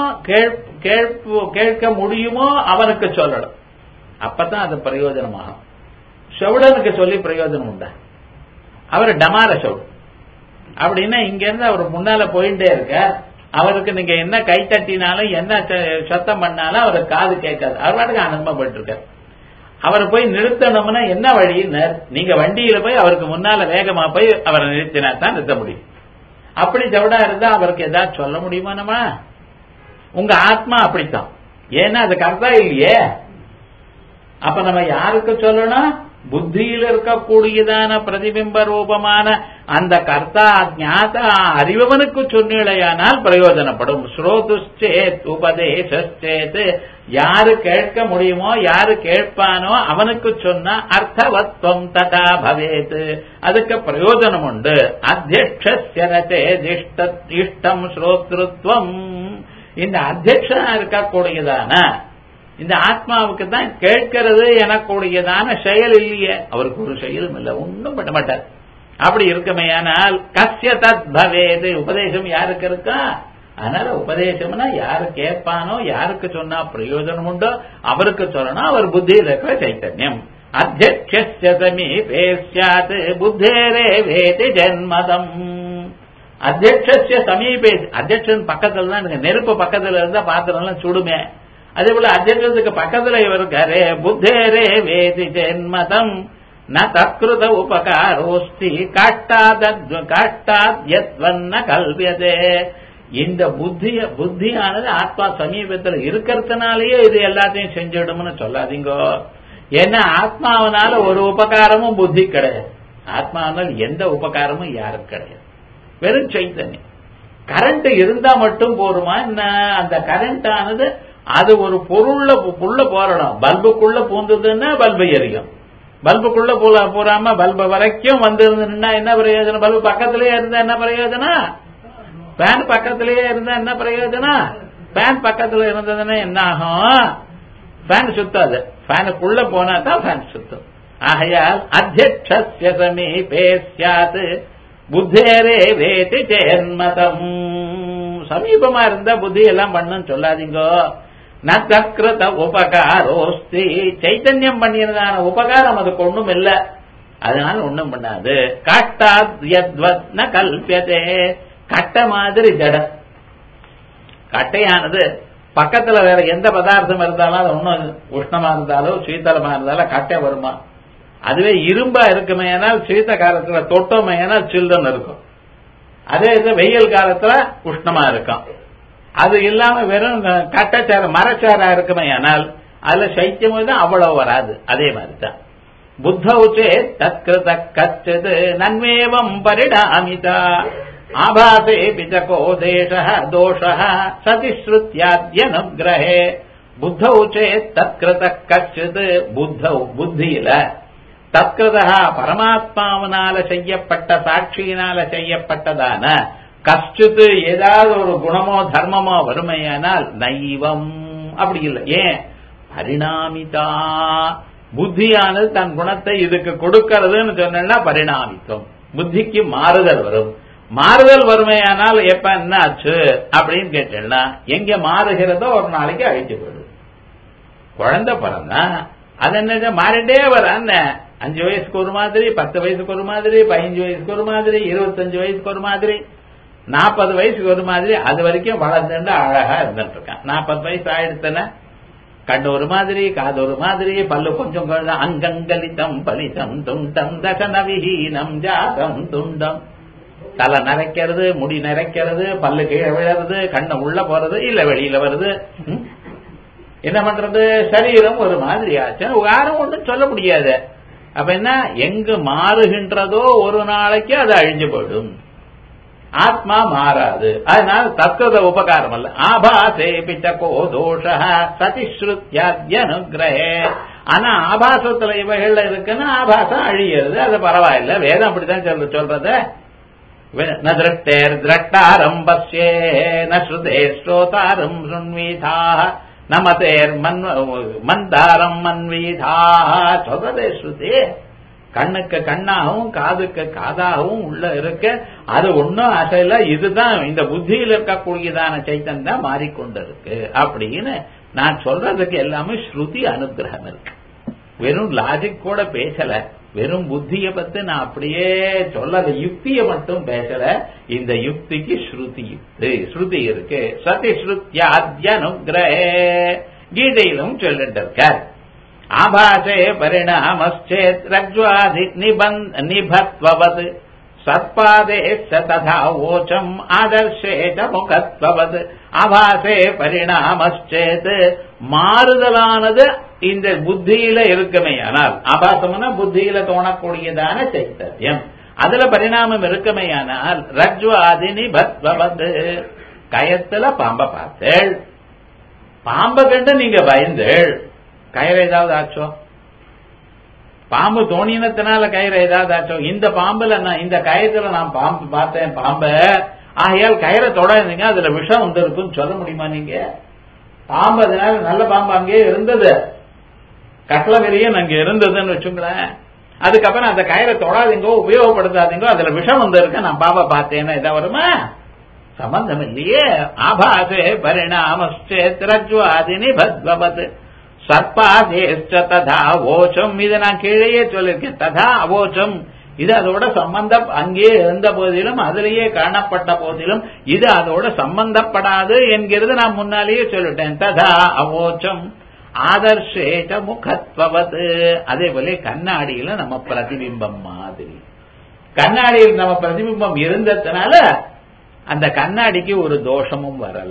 கேட்க முடியுமோ அவனுக்கு சொல்லணும் அப்பதான் அது பிரயோஜனமாகும் செவிடனுக்கு சொல்லி பிரயோஜனம் உண்டா அவர் டமார சவுடு அப்படின்னா இங்க இருந்து அவர் முன்னால போயிட்டே இருக்க அவருக்கு நீங்க என்ன கை தட்டினாலும் என்ன சத்தம் பண்ணாலும் அவருக்கு காது கேட்காது அவர் பாட்டுக்கு ஆனந்தமா போயிட்டு இருக்காரு அவரை போய் நிறுத்தணும்னா என்ன வழின்னு நீங்க வண்டியில போய் அவருக்கு முன்னால வேகமா போய் அவரை நிறுத்தினா தான் நிறுத்த முடியும் அப்படி ஜவுடா இருந்தா அவருக்கு ஏதாவது சொல்ல முடியுமா நம்ம உங்க ஆத்மா அப்படித்தான் ஏன்னா அது கர்த்தா இல்லையே அப்ப நம்ம யாருக்கு சொல்லணும் புத்தியில் இருக்கக்கூடியதான பிரதிபிம்ப ரூபமான அந்த கர்த்தா ஞாதா அறிவவனுக்கு சொன்னிலையானால் பிரயோஜனப்படும் ஸ்ரோதுச்சேத் உபதேசேத் யாரு கேட்க முடியுமோ யாரு கேட்பானோ அவனுக்கு சொன்ன அர்த்தவத்வம் ததா பவேத் அதுக்கு பிரயோஜனம் உண்டு அத்தியட்சே இஷ்டம் ஸ்ரோத்ருத்வம் இந்த அத்தியட்சனா இருக்கக்கூடியதான இந்த ஆத்மாவுக்கு தான் கேட்கிறது எனக்கூடியதான செயல் இல்லையே அவருக்கு ஒரு செயலும் இல்லை ஒன்றும் பண்ண மாட்டார் அப்படி இருக்குமே ஆனால் கசிய தத் பவேது உபதேசம் யாருக்கு இருக்கா அதனால உபதேசம்னா யாரு கேட்பானோ யாருக்கு சொன்னா பிரயோஜனம் உண்டோ அவருக்கு சொல்லணும் அவர் புத்தியில் இருக்கிற சைத்தன்யம் அத்தியட்சமீபே சாத் புத்தேரே வேதி ஜென்மதம் அத்தியட்ச சமீபே அத்தியட்சன் பக்கத்துல தான் நெருப்பு பக்கத்துல இருந்தா பாத்திரம் சுடுமே அதே போல அத்தியட்சத்துக்கு பக்கத்துல இவர் இருக்காரு புத்தேரே வேதி ஜென்மதம் ந தத்கிருத உபகாரோஸ்தி காட்டாத்வன்ன கல்வியதே இந்த புத்திய புத்தியானது ஆத்மா சமீபத்தில் இருக்கிறதுனாலயே இது எல்லாத்தையும் செஞ்சிடும்னு சொல்லாதீங்கோ ஏன்னா ஆத்மாவனால ஒரு உபகாரமும் புத்தி கிடையாது ஆத்மாவனால் எந்த உபகாரமும் யாரும் கிடையாது வெறும் சைத்தன்யம் கரண்ட் இருந்தா மட்டும் போருமா என்ன அந்த கரண்ட் ஆனது அது ஒரு பொருள்ல உள்ள போறணும் பல்புக்குள்ள பூந்ததுன்னா பல்பு எரியும் பல்புக்குள்ள போல போறாம பல்பு வரைக்கும் வந்திருந்தா என்ன பிரயோஜனம் பல்பு பக்கத்திலேயே இருந்தா என்ன பிரயோஜனம் ஃபேன் பக்கத்திலேயே இருந்தா என்ன பிரயோஜனம் ஃபேன் பக்கத்துல இருந்ததுன்னா என்ன ஆகும் ஃபேன் சுத்தாது ஃபேனுக்குள்ள போனா தான் ஃபேன் சுத்தும் ஆகையால் அத்தியட்சஸ்ய சமீபே சியாத் புத்தேரே வேதி சேர்மதம் சமீபமா இருந்தா புத்தி எல்லாம் பண்ணுன்னு சொல்லாதீங்கோ நக்கிருத உபகாரோஸ்தி சைத்தன்யம் பண்ணியிருந்தான உபகாரம் அதுக்கு ஒண்ணும் இல்ல அதனால ஒண்ணும் பண்ணாது காட்டாத் யத்வத் ந கல்பியதே கட்ட மாதிரி ஜடம் கட்டையானது பக்கத்துல வேற எந்த பதார்த்தம் இருந்தாலும் அது ஒன்னும் உஷ்ணமா இருந்தாலும் சீத்தளமா இருந்தாலும் கட்டை வருமா அதுவே இரும்பா இருக்குமே ஏனால் சீத்த காலத்துல தொட்டோமே ஏனால் சில்லுன்னு இருக்கும் அதே இது வெயில் காலத்துல உஷ்ணமா இருக்கும் அது இல்லாம வெறும் கட்டச்சார மரச்சாரா இருக்குமே ஆனால் அதுல சைத்தியம் தான் அவ்வளவு வராது அதே மாதிரி தான் புத்தௌச்சே தத்கிருத கச்சது நன்மேவம் பரிணாமிதா ஆபாசே பிச்சகோ தேச தோஷ சதிஸ்ருத்தியாத்யனுகிரகே புத்தௌச்சே தத்கிருத கச்சித் புத்தௌ புத்தியில தத்கிருதா பரமாத்மாவனால செய்யப்பட்ட சாட்சியினால செய்யப்பட்டதான கஷ்டித்து ஏதாவது ஒரு குணமோ தர்மமோ வறுமையானால் நைவம் அப்படி இல்லை ஏன் பரிணாமிதா புத்தியானது தன் குணத்தை இதுக்கு கொடுக்கறதுன்னு சொன்னா பரிணாமித்தம் புத்திக்கு மாறுதல் வரும் மாறுதல் வறுமையானால் எப்ப என்ன ஆச்சு அப்படின்னு கேட்டேன்னா எங்க மாறுகிறதோ ஒரு நாளைக்கு அழிச்சு போயிடும் குழந்தை பிறந்தா அது என்ன மாறிட்டே வர அஞ்சு வயசுக்கு ஒரு மாதிரி பத்து வயசுக்கு ஒரு மாதிரி பதினஞ்சு வயசுக்கு ஒரு மாதிரி இருபத்தஞ்சு வயசுக்கு ஒரு மாதிரி நாற்பது வயசுக்கு ஒரு மாதிரி அது வரைக்கும் வளர்ந்துட்டு அழகா இருந்துட்டு இருக்கான் நாற்பது வயசு ஆயிடுத்தன கண்ணு ஒரு மாதிரி காது ஒரு மாதிரி பல்லு கொஞ்சம் கொஞ்சம் அங்கங்கலிதம் பலிதம் துண்டம் தசன விஹீனம் ஜாதம் துண்டம் தலை நரைக்கிறது முடி நரைக்கிறது பல்லு கீழே விழறது கண்ணு உள்ள போறது இல்ல வெளியில வருது என்ன பண்றது சரீரம் ஒரு மாதிரி ஆச்சு யாரும் ஒன்றும் சொல்ல முடியாது அப்ப என்ன எங்கு மாறுகின்றதோ ஒரு நாளைக்கு அது அழிஞ்சு போயிடும் ஆத்மா மாறாது அதனால தத்துவ உபகாரம் அல்ல ஆபாசே பிச்சகோ தோஷ சதிஸ்ருத்தியாத்யனுகிரகே ஆனா ஆபாசத்துல இவைகள்ல இருக்குன்னா ஆபாசம் அழியிறது அது பரவாயில்ல வேதம் அப்படித்தான் சொல்ல சொல்றது ந திருஷ்டேர் திரட்டாரம் பஸ்யே ந ஸ்ருதே ஸ்ரோதாரம் சுண்வீதா நமதேர் மன் மந்தாரம் மன்வீதா சொல்றதே ஸ்ருதே கண்ணுக்கு கண்ணாகவும் காதுக்கு காதாகவும் உள்ள இருக்க அது ஒன்னும் அசைல இதுதான் இந்த புத்தியில் இருக்கக்கூடியதான சைத்தன் தான் மாறிக்கொண்டிருக்கு அப்படின்னு நான் சொல்றதுக்கு எல்லாமே ஸ்ருதி அனுகிரகம் இருக்கு வெறும் லாஜிக் கூட பேசல வெறும் புத்திய பத்தி நான் அப்படியே சொல்லல யுக்திய மட்டும் பேசல இந்த யுக்திக்கு ஸ்ருதி யுக்தி ஸ்ருதி இருக்கு சதி ஸ்ருத்தியாத்யனுகிரகே கீதையிலும் சொல்லிட்டு இருக்கார் ஆபாசே பரிணாமச்சேத் ரஜ்வாதி நிபந்த் நிபத்வவத் சத்பாதே ததா ஓச்சம் ஆதர்ஷே முகத்வவத் ஆபாசே பரிணாமச்சேத் மாறுதலானது இந்த புத்தியில இருக்குமே ஆனால் ஆபாசம்னா புத்தியில தோணக்கூடியதான சைத்தன்யம் அதுல பரிணாமம் இருக்குமே ஆனால் ரஜ்வாதி நிபத்வவத் கயத்துல பாம்ப பார்த்தேள் பாம்பை கண்டு நீங்க பயந்தேள் கயிறு ஏதாவது ஆச்சோ பாம்பு தோணினத்தினால கயிறு ஏதாவது ஆச்சோ இந்த பாம்புல நான் இந்த கயத்துல நான் பாம்பு பார்த்தேன் பாம்ப ஆகையால் கயிறை தொடாதீங்க அதுல விஷம் வந்து இருக்குன்னு சொல்ல முடியுமா நீங்க பாம்பு அதனால நல்ல பாம்பு அங்கேயே இருந்தது கட்டள வெறியும் அங்க இருந்ததுன்னு வச்சுங்களேன் அதுக்கப்புறம் அந்த கயிறை தொடாதீங்கோ உபயோகப்படுத்தாதீங்கோ அதுல விஷம் வந்து இருக்கு நான் பாம்பை பார்த்தேன்னா இதை வருமா சம்பந்தம் இல்லையே ஆபாசே பரிணாமஸ்ரஜ்வாதினி பத்வபத் சர்ப்பாதேஷ்ட ததா ஓச்சம் இதை நான் கீழேயே சொல்லியிருக்கேன் ததா அவோச்சம் இது அதோட சம்பந்தம் அங்கே இருந்த போதிலும் அதிலேயே காணப்பட்ட போதிலும் இது அதோட சம்பந்தப்படாது என்கிறது நான் முன்னாலேயே சொல்லிட்டேன் ததா அவோச்சம் ஆதர்ஷேக முகத்வவது அதே போல கண்ணாடியில நம்ம பிரதிபிம்பம் மாதிரி கண்ணாடியில் நம்ம பிரதிபிம்பம் இருந்ததுனால அந்த கண்ணாடிக்கு ஒரு தோஷமும் வரல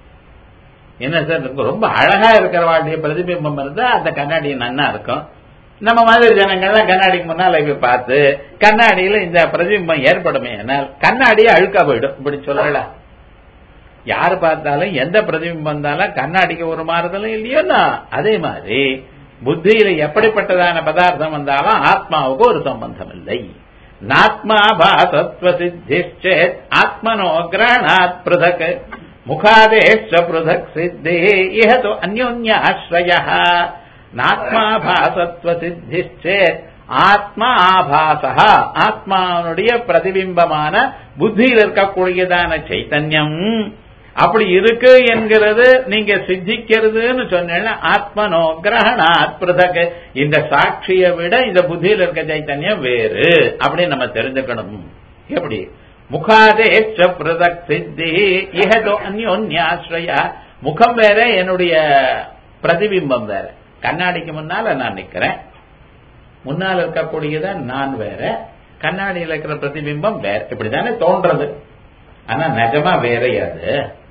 என்ன சார் ரொம்ப அழகா இருக்கிற வாழ்க்கைய பிரதிபிம்பம் இருந்தா அந்த கண்ணாடி நன்னா இருக்கும் நம்ம மாதிரி ஜனங்கள்லாம் கண்ணாடிக்கு முன்னால போய் பார்த்து கண்ணாடியில இந்த பிரதிபிம்பம் ஏற்படுமே ஆனால் கண்ணாடியே அழுக்கா போயிடும் இப்படி சொல்லல யாரு பார்த்தாலும் எந்த பிரதிபிம்பம் இருந்தாலும் கண்ணாடிக்கு ஒரு மாறுதலும் இல்லையோன்னா அதே மாதிரி புத்தியில எப்படிப்பட்டதான பதார்த்தம் வந்தாலும் ஆத்மாவுக்கு ஒரு சம்பந்தம் இல்லை நாத்மா பாசத்வ சித்திச்சேத் ஆத்மனோ கிரகணாத் பிருதக் முகாதேஷ பிருதக் சித்தி இஹது அந்யோன்யாஸ்ரய நாத்மா பாசத்வ சித்திச்சேத் ஆத்மா ஆபாசா ஆத்மாவுடைய பிரதிபிம்பமான புத்தியில் இருக்கக்கூடியதான சைத்தன்யம் அப்படி இருக்கு என்கிறது நீங்க சித்திக்கிறதுன்னு சொன்னா ஆத்மனோ கிரகணாத் பிரதக் இந்த சாட்சியை விட இந்த புத்தியில் இருக்க சைத்தன்யம் வேறு அப்படின்னு நம்ம தெரிஞ்சுக்கணும் எப்படி முகாதேச்ச பிரதக் சித்தி இஹதோ அந்யோன்யாஸ்ரயா முகம் வேற என்னுடைய பிரதிபிம்பம் வேற கண்ணாடிக்கு முன்னால நான் நிக்கிறேன் முன்னால் இருக்கக்கூடியத நான் வேற கண்ணாடியில் இருக்கிற பிரதிபிம்பம் வேற இப்படிதானே தோன்றது ஆனா நிஜமா வேறையாது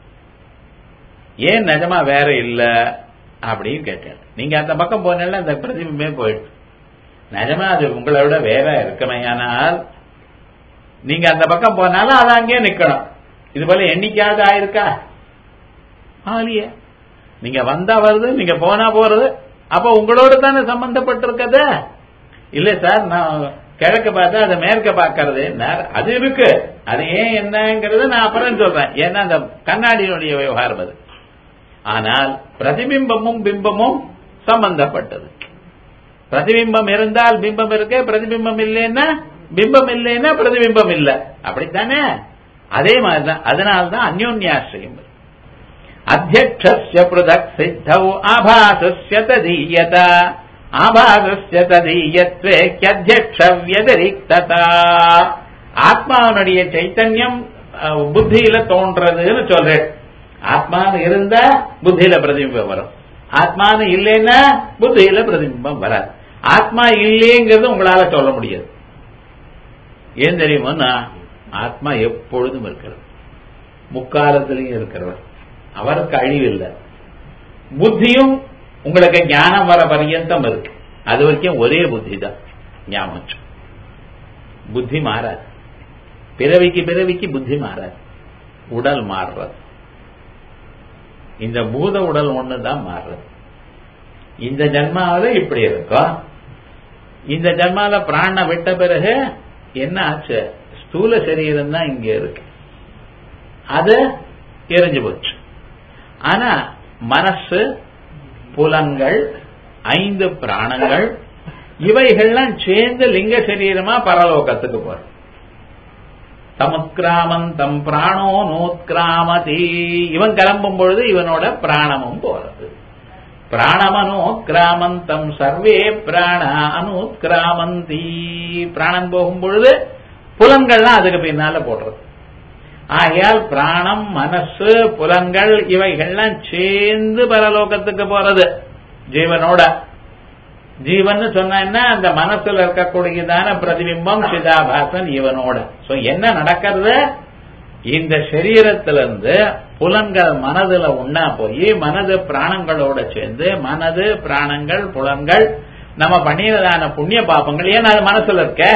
ஏன் நிஜமா வேற இல்ல அப்படின்னு கேட்டேன் நீங்க அந்த பக்கம் போனால அந்த பிரதிபிம்பமே போயிடுச்சு நிஜமா அது உங்களை விட வேற இருக்குமையானால் நீங்க அந்த பக்கம் போனாலும் அது அங்கேயே நிக்கணும் இது போல எண்ணிக்கையாவது ஆயிருக்கா ஆலியே நீங்க வந்தா வருது நீங்க போனா போறது அப்ப உங்களோட தானே சம்பந்தப்பட்டிருக்கது இல்ல சார் நான் கிழக்க பார்த்தா அதை மேற்க பார்க்கறது அது இருக்கு அது ஏன் என்னங்கிறது நான் அப்புறம் சொல்றேன் ஏன்னா அந்த கண்ணாடியினுடைய விவகாரம் அது ஆனால் பிரதிபிம்பமும் பிம்பமும் சம்பந்தப்பட்டது பிரதிபிம்பம் இருந்தால் பிம்பம் இருக்கு பிரதிபிம்பம் இல்லைன்னா பிம்பம் இல்லைன்னா பிரதிபிம்பம் இல்ல அப்படித்தானே அதே மாதிரிதான் அதனால்தான் அந்யோன்யாசிரியம் அத்தியக்ஷஸ்ய பிருதக் சித்தௌ ஆபாசஸ்ய ததீயத ஆபாசஸ்ய ததீயத்வே அத்தியக்ஷ வியதிரிக்ததா ஆத்மாவனுடைய சைத்தன்யம் புத்தியில தோன்றதுன்னு சொல்றேன் ஆத்மானு இருந்தா புத்தியில பிரதிபிம்பம் வரும் ஆத்மானு இல்லைன்னா புத்தியில பிரதிபிம்பம் வராது ஆத்மா இல்லைங்கிறது உங்களால சொல்ல முடியாது ஏன் தெரியுமா ஆத்மா எப்பொழுதும் இருக்கிறது முக்காலத்திலையும் இருக்கிறவர் அவருக்கு அழிவில்லை புத்தியும் உங்களுக்கு ஞானம் வர பரியந்தம் இருக்கு அது வரைக்கும் ஒரே புத்தி தான் ஞாபகம் புத்தி மாறாது பிறவிக்கு பிறவிக்கு புத்தி மாறாது உடல் மாறுறது இந்த பூத உடல் ஒண்ணுதான் மாறுறது இந்த ஜன்மாவில இப்படி இருக்கும் இந்த ஜன்மால பிராண விட்ட பிறகு என்ன ஆச்சு ஸ்தூல சரீரம் தான் இங்க இருக்கு அது எரிஞ்சு போச்சு ஆனா மனசு புலன்கள் ஐந்து பிராணங்கள் இவைகள்லாம் சேர்ந்து லிங்க சரீரமா பரலோகத்துக்கு போறது தமுத்கிராமம் தம் பிராணோ நோத்கிராமதி இவன் கிளம்பும் பொழுது இவனோட பிராணமும் போறது பிராணமனோத்கிராமம் தம் சர்வே பிராண அனுத்கிராமந்தி பிராணம் போகும் பொழுது புலன்கள்லாம் அதுக்கு பின்னால போடுறது ஆகையால் பிராணம் மனசு புலன்கள் இவைகள்லாம் சேர்ந்து பரலோகத்துக்கு போறது ஜீவனோட ஜீவன் சொன்னா அந்த மனசுல இருக்கக்கூடியதான பிரதிபிம்பம் சிதாபாசன் இவனோட சோ என்ன நடக்கிறது இந்த சரீரத்திலிருந்து புலன்கள் மனதுல உண்ணா போய் மனது பிராணங்களோட சேர்ந்து மனது பிராணங்கள் புலன்கள் நம்ம பண்ணினதான புண்ணிய பாப்பங்கள் ஏன் அது மனசுல இருக்க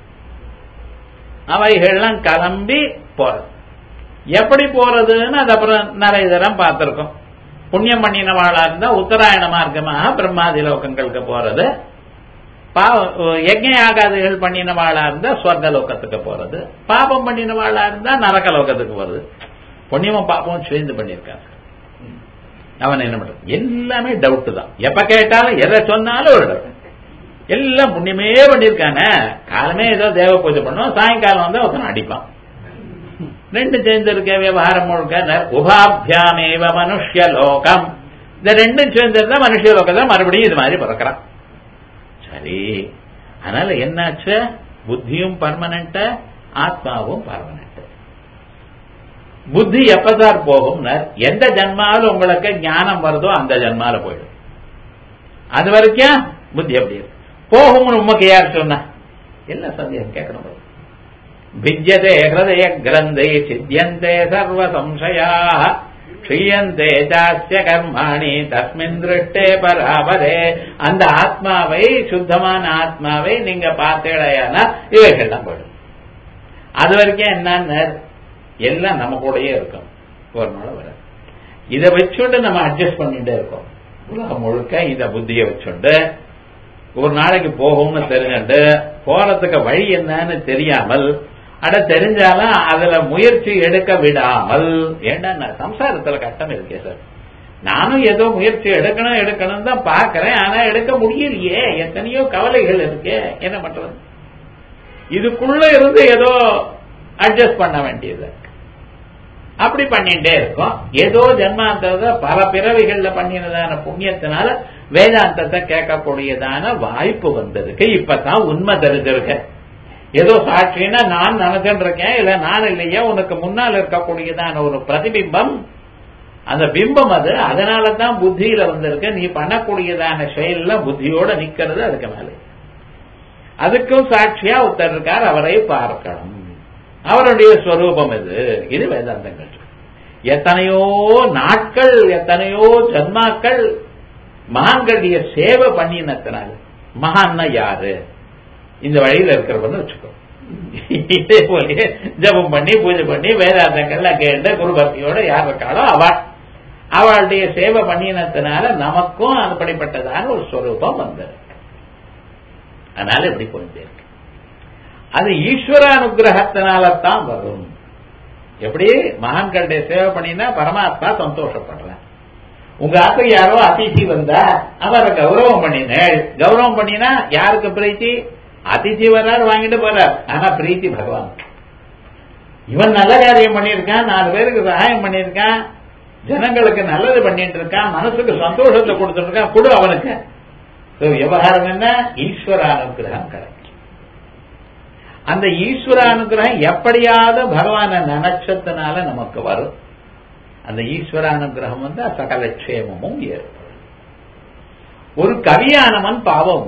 அவைகள்லாம் கிளம்பி போறது எப்படி போறதுன்னு அது அப்புறம் நிறைய தரம் பார்த்திருக்கோம் புண்ணியம் பண்ணினவாளா இருந்தா உத்தராயண மார்க்கமாக பிரம்மாதி லோகங்களுக்கு போறது யஜ்ஞ ஆகாதிகள் பண்ணினவாளா இருந்தா ஸ்வர்க லோகத்துக்கு போறது பாபம் பண்ணினவாளா இருந்தா நரக லோகத்துக்கு போறது புண்ணியமும் பாப்பமும் சேர்ந்து பண்ணியிருக்காங்க அவன் என்ன பண்றது எல்லாமே டவுட் தான் எப்ப கேட்டாலும் எதை சொன்னாலும் ஒரு டவுட் எல்லாம் புண்ணியமே பண்ணிருக்கானே காலமே ஏதோ தேவ பூஜை பண்ணுவோம் சாயங்காலம் வந்து ஒருத்தன் அடிப்பான் ரெண்டு சேர்ந்திருக்க விவகாரம் முழுக்க உபாபியாமேவ மனுஷ்ய லோகம் இந்த ரெண்டும் சேர்ந்திருந்தா மனுஷ லோகத்தை மறுபடியும் இது மாதிரி பிறக்கிறான் சரி அதனால என்னாச்சு புத்தியும் பர்மனண்ட் ஆத்மாவும் பர்மனண்ட் புத்தி எப்பதான் போகும் எந்த ஜன்மாவில் உங்களுக்கு ஞானம் வருதோ அந்த ஜன்மால போயிடும் அது வரைக்கும் புத்தி எப்படி இருக்கு போகும்னு உமக்கு யார் சொன்னா என்ன சந்தேகம் கேட்கணும் भिद्यते हृदय ग्रन्थे छिद्यन्ते सर्वसंशयाः क्षीयन्ते चास्य கர்மாணி தஸ்மின் திருஷ்டே பராபரே அந்த ஆத்மாவை சுத்தமான ஆத்மாவை நீங்க பார்த்தேடையானா இவைகள்லாம் போயிடும் அது வரைக்கும் என்னன்னு எல்லாம் நம்ம கூடயே இருக்கும் ஒரு நாள் வர இதை வச்சுட்டு நம்ம அட்ஜஸ்ட் பண்ணிட்டே இருக்கோம் உலகம் முழுக்க இந்த புத்தியை வச்சுண்டு ஒரு நாளைக்கு போகும்னு தெரிஞ்சுட்டு போறதுக்கு வழி என்னன்னு தெரியாமல் அட தெரிஞ்சாலும் அதுல முயற்சி எடுக்க விடாமல் ஏண்டா நான் சம்சாரத்துல கட்டம் இருக்கே சார் நானும் ஏதோ முயற்சி எடுக்கணும் எடுக்கணும் தான் பாக்குறேன் ஆனா எடுக்க முடியலையே எத்தனையோ கவலைகள் இருக்கே என்ன பண்றது இதுக்குள்ள இருந்து ஏதோ அட்ஜஸ்ட் பண்ண வேண்டியது அப்படி பண்ணிட்டே இருக்கோம் ஏதோ ஜென்மாந்தத பல பிறவிகள்ல பண்ணினதான புண்ணியத்தினால வேதாந்தத்தை கேட்கக்கூடியதான வாய்ப்பு வந்திருக்கு இப்பதான் உண்மை தெரிஞ்சிருக்கு ஏதோ சாட்சின்னா நான் நினைச்சுட்டு இருக்கேன் இல்ல நான் இல்லையா உனக்கு முன்னால் இருக்கக்கூடியதான ஒரு பிரதிபிம்பம் அந்த பிம்பம் அது அதனால தான் புத்தியில வந்திருக்கு நீ பண்ணக்கூடியதான செயல்ல புத்தியோட நிக்கிறது அதுக்கு மேல அதுக்கும் சாட்சியா ஒருத்தர் இருக்கார் அவரை பார்க்கணும் அவருடைய ஸ்வரூபம் இது இது வேதாந்தங்கள் எத்தனையோ நாட்கள் எத்தனையோ ஜன்மாக்கள் மகான்களுடைய சேவை பண்ணினத்தினால மகான்னா யாரு இந்த வழியில இருக்கிறவன்னு வச்சுக்கோ இதே போல ஜபம் பண்ணி பூஜை பண்ணி வேதாந்தங்கள்லாம் கேட்டு குருபக்தியோட யார் இருக்காளோ அவ அவளுடைய சேவை பண்ணினத்தினால நமக்கும் அப்படிப்பட்டதான ஒரு ஸ்வரூபம் வந்திருக்கு அதனால இப்படி போயிட்டே இருக்கு அது ஈஸ்வர அனுகிரகத்தினால தான் வரும் எப்படி மகான்களுடைய சேவை பண்ணினா பரமாத்மா சந்தோஷப்படுறேன் உங்க ஆத்துக்கு யாரோ அதிசி வந்தா அவரை கௌரவம் பண்ணினேள் கௌரவம் பண்ணினா யாருக்கு பிரீத்தி அதிசி வர்றாரு வாங்கிட்டு போறார் ஆனா பிரீத்தி பகவான் இவன் நல்ல காரியம் பண்ணியிருக்கான் நாலு பேருக்கு சகாயம் பண்ணியிருக்கான் ஜனங்களுக்கு நல்லது பண்ணிட்டு இருக்கான் மனசுக்கு சந்தோஷத்தை கொடுத்துட்டு இருக்கான் கொடு அவனுக்கு விவகாரம் என்ன ஈஸ்வர அனுகிரகம் கிடைக்கும் அந்த ஈஸ்வர அனுகிரகம் எப்படியாவது பகவான நினைச்சதுனால நமக்கு வரும் அந்த ஈஸ்வர அனுகிரகம் வந்து சகல க்ஷேமமும் ஏற்படும் ஒரு கவியானவன் பாவம்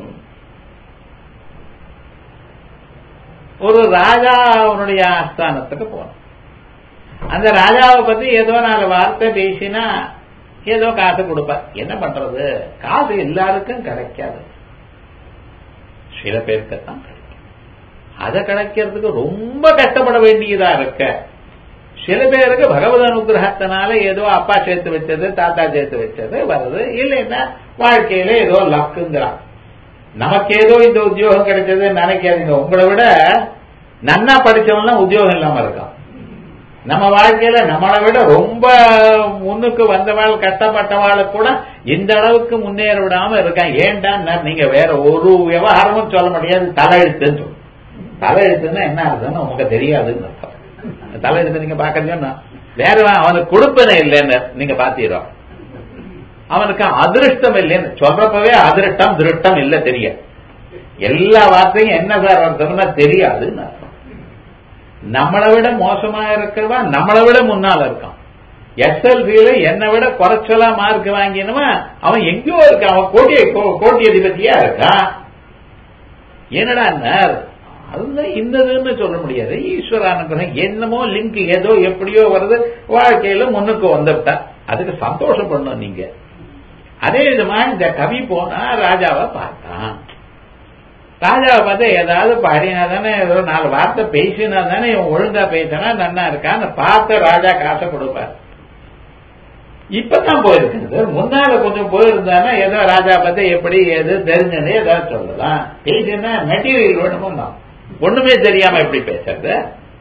ஒரு ராஜா அவனுடைய ஆஸ்தானத்துக்கு போனான் அந்த ராஜாவை பத்தி ஏதோ நாலு வார்த்தை பேசினா ஏதோ காசு கொடுப்பார் என்ன பண்றது காசு எல்லாருக்கும் கிடைக்காது சில பேருக்குத்தான் கிடைக்கும் அதை கிடைக்கிறதுக்கு ரொம்ப கஷ்டப்பட வேண்டியதா இருக்க சில பேருக்கு பகவத் அனுகிரகத்தினால ஏதோ அப்பா சேர்த்து வச்சது தாத்தா சேர்த்து வச்சது வருது இல்லைன்னா வாழ்க்கையில ஏதோ லக்குங்கிறான் நமக்கு ஏதோ இந்த உத்தியோகம் கிடைச்சது நினைக்காதீங்க உங்களை விட நன்னா படிச்சவன்லாம் உத்தியோகம் இல்லாம இருக்கான் நம்ம வாழ்க்கையில நம்மளை விட ரொம்ப முன்னுக்கு வந்தவாள் கஷ்டப்பட்டவாள் கூட இந்த அளவுக்கு முன்னேற விடாம இருக்கான் ஏன்டா நீங்க வேற ஒரு விவகாரமும் சொல்ல முடியாது தலையெழுத்துன்னு சொல்லு தலையெழுத்துன்னா என்ன அர்த்தம்னு உங்களுக்கு தெரியாதுன்னு அர்த்தம் தலையெழுத்து நீங்க பாக்கறீங்கன்னா வேற அவனுக்கு கொடுப்பனே இல்லைன்னு நீங்க பாத்தீரோம் அவனுக்கு அதிருஷ்டம் இல்லைன்னு சொல்றப்பவே அதிருஷ்டம் திருஷ்டம் இல்ல தெரிய எல்லா வார்த்தையும் என்ன சார் அர்த்தம்னா தெரியாதுன்னு அர்த்தம் நம்மளை விட மோசமா இருக்கிறவா நம்மளை விட முன்னால இருக்கான் எஸ்எல்சியில என்னை விட குறைச்சலா மார்க் வாங்கினவன் அவன் எங்கேயோ இருக்கான் அவன் கோட்டி கோட்டி அதிபதியா இருக்கான் என்னடா அதுதான் இந்ததுன்னு சொல்ல முடியாது ஈஸ்வர அனுகிரகம் என்னமோ லிங்க் ஏதோ எப்படியோ வருது வாழ்க்கையில முன்னுக்கு வந்துட்டா அதுக்கு சந்தோஷப்படணும் நீங்க அதே விதமா இந்த கவி போனா ராஜாவை பார்த்தான் ராஜாவை பார்த்து ஏதாவது பாடினா தானே ஏதோ நாலு வார்த்தை பேசினா தானே இவன் ஒழுங்கா பேசினா நன்னா இருக்கான்னு பார்த்த ராஜா காசை கொடுப்பார் இப்பதான் போயிருக்குது முன்னால கொஞ்சம் போயிருந்தானா ஏதோ ராஜா பத்தி எப்படி எது தெரிஞ்சது ஏதாவது சொல்லலாம் பேசினா மெட்டீரியல் வேணுமோ தான் ஒண்ணுமே தெரியாம எப்படி பேசுறது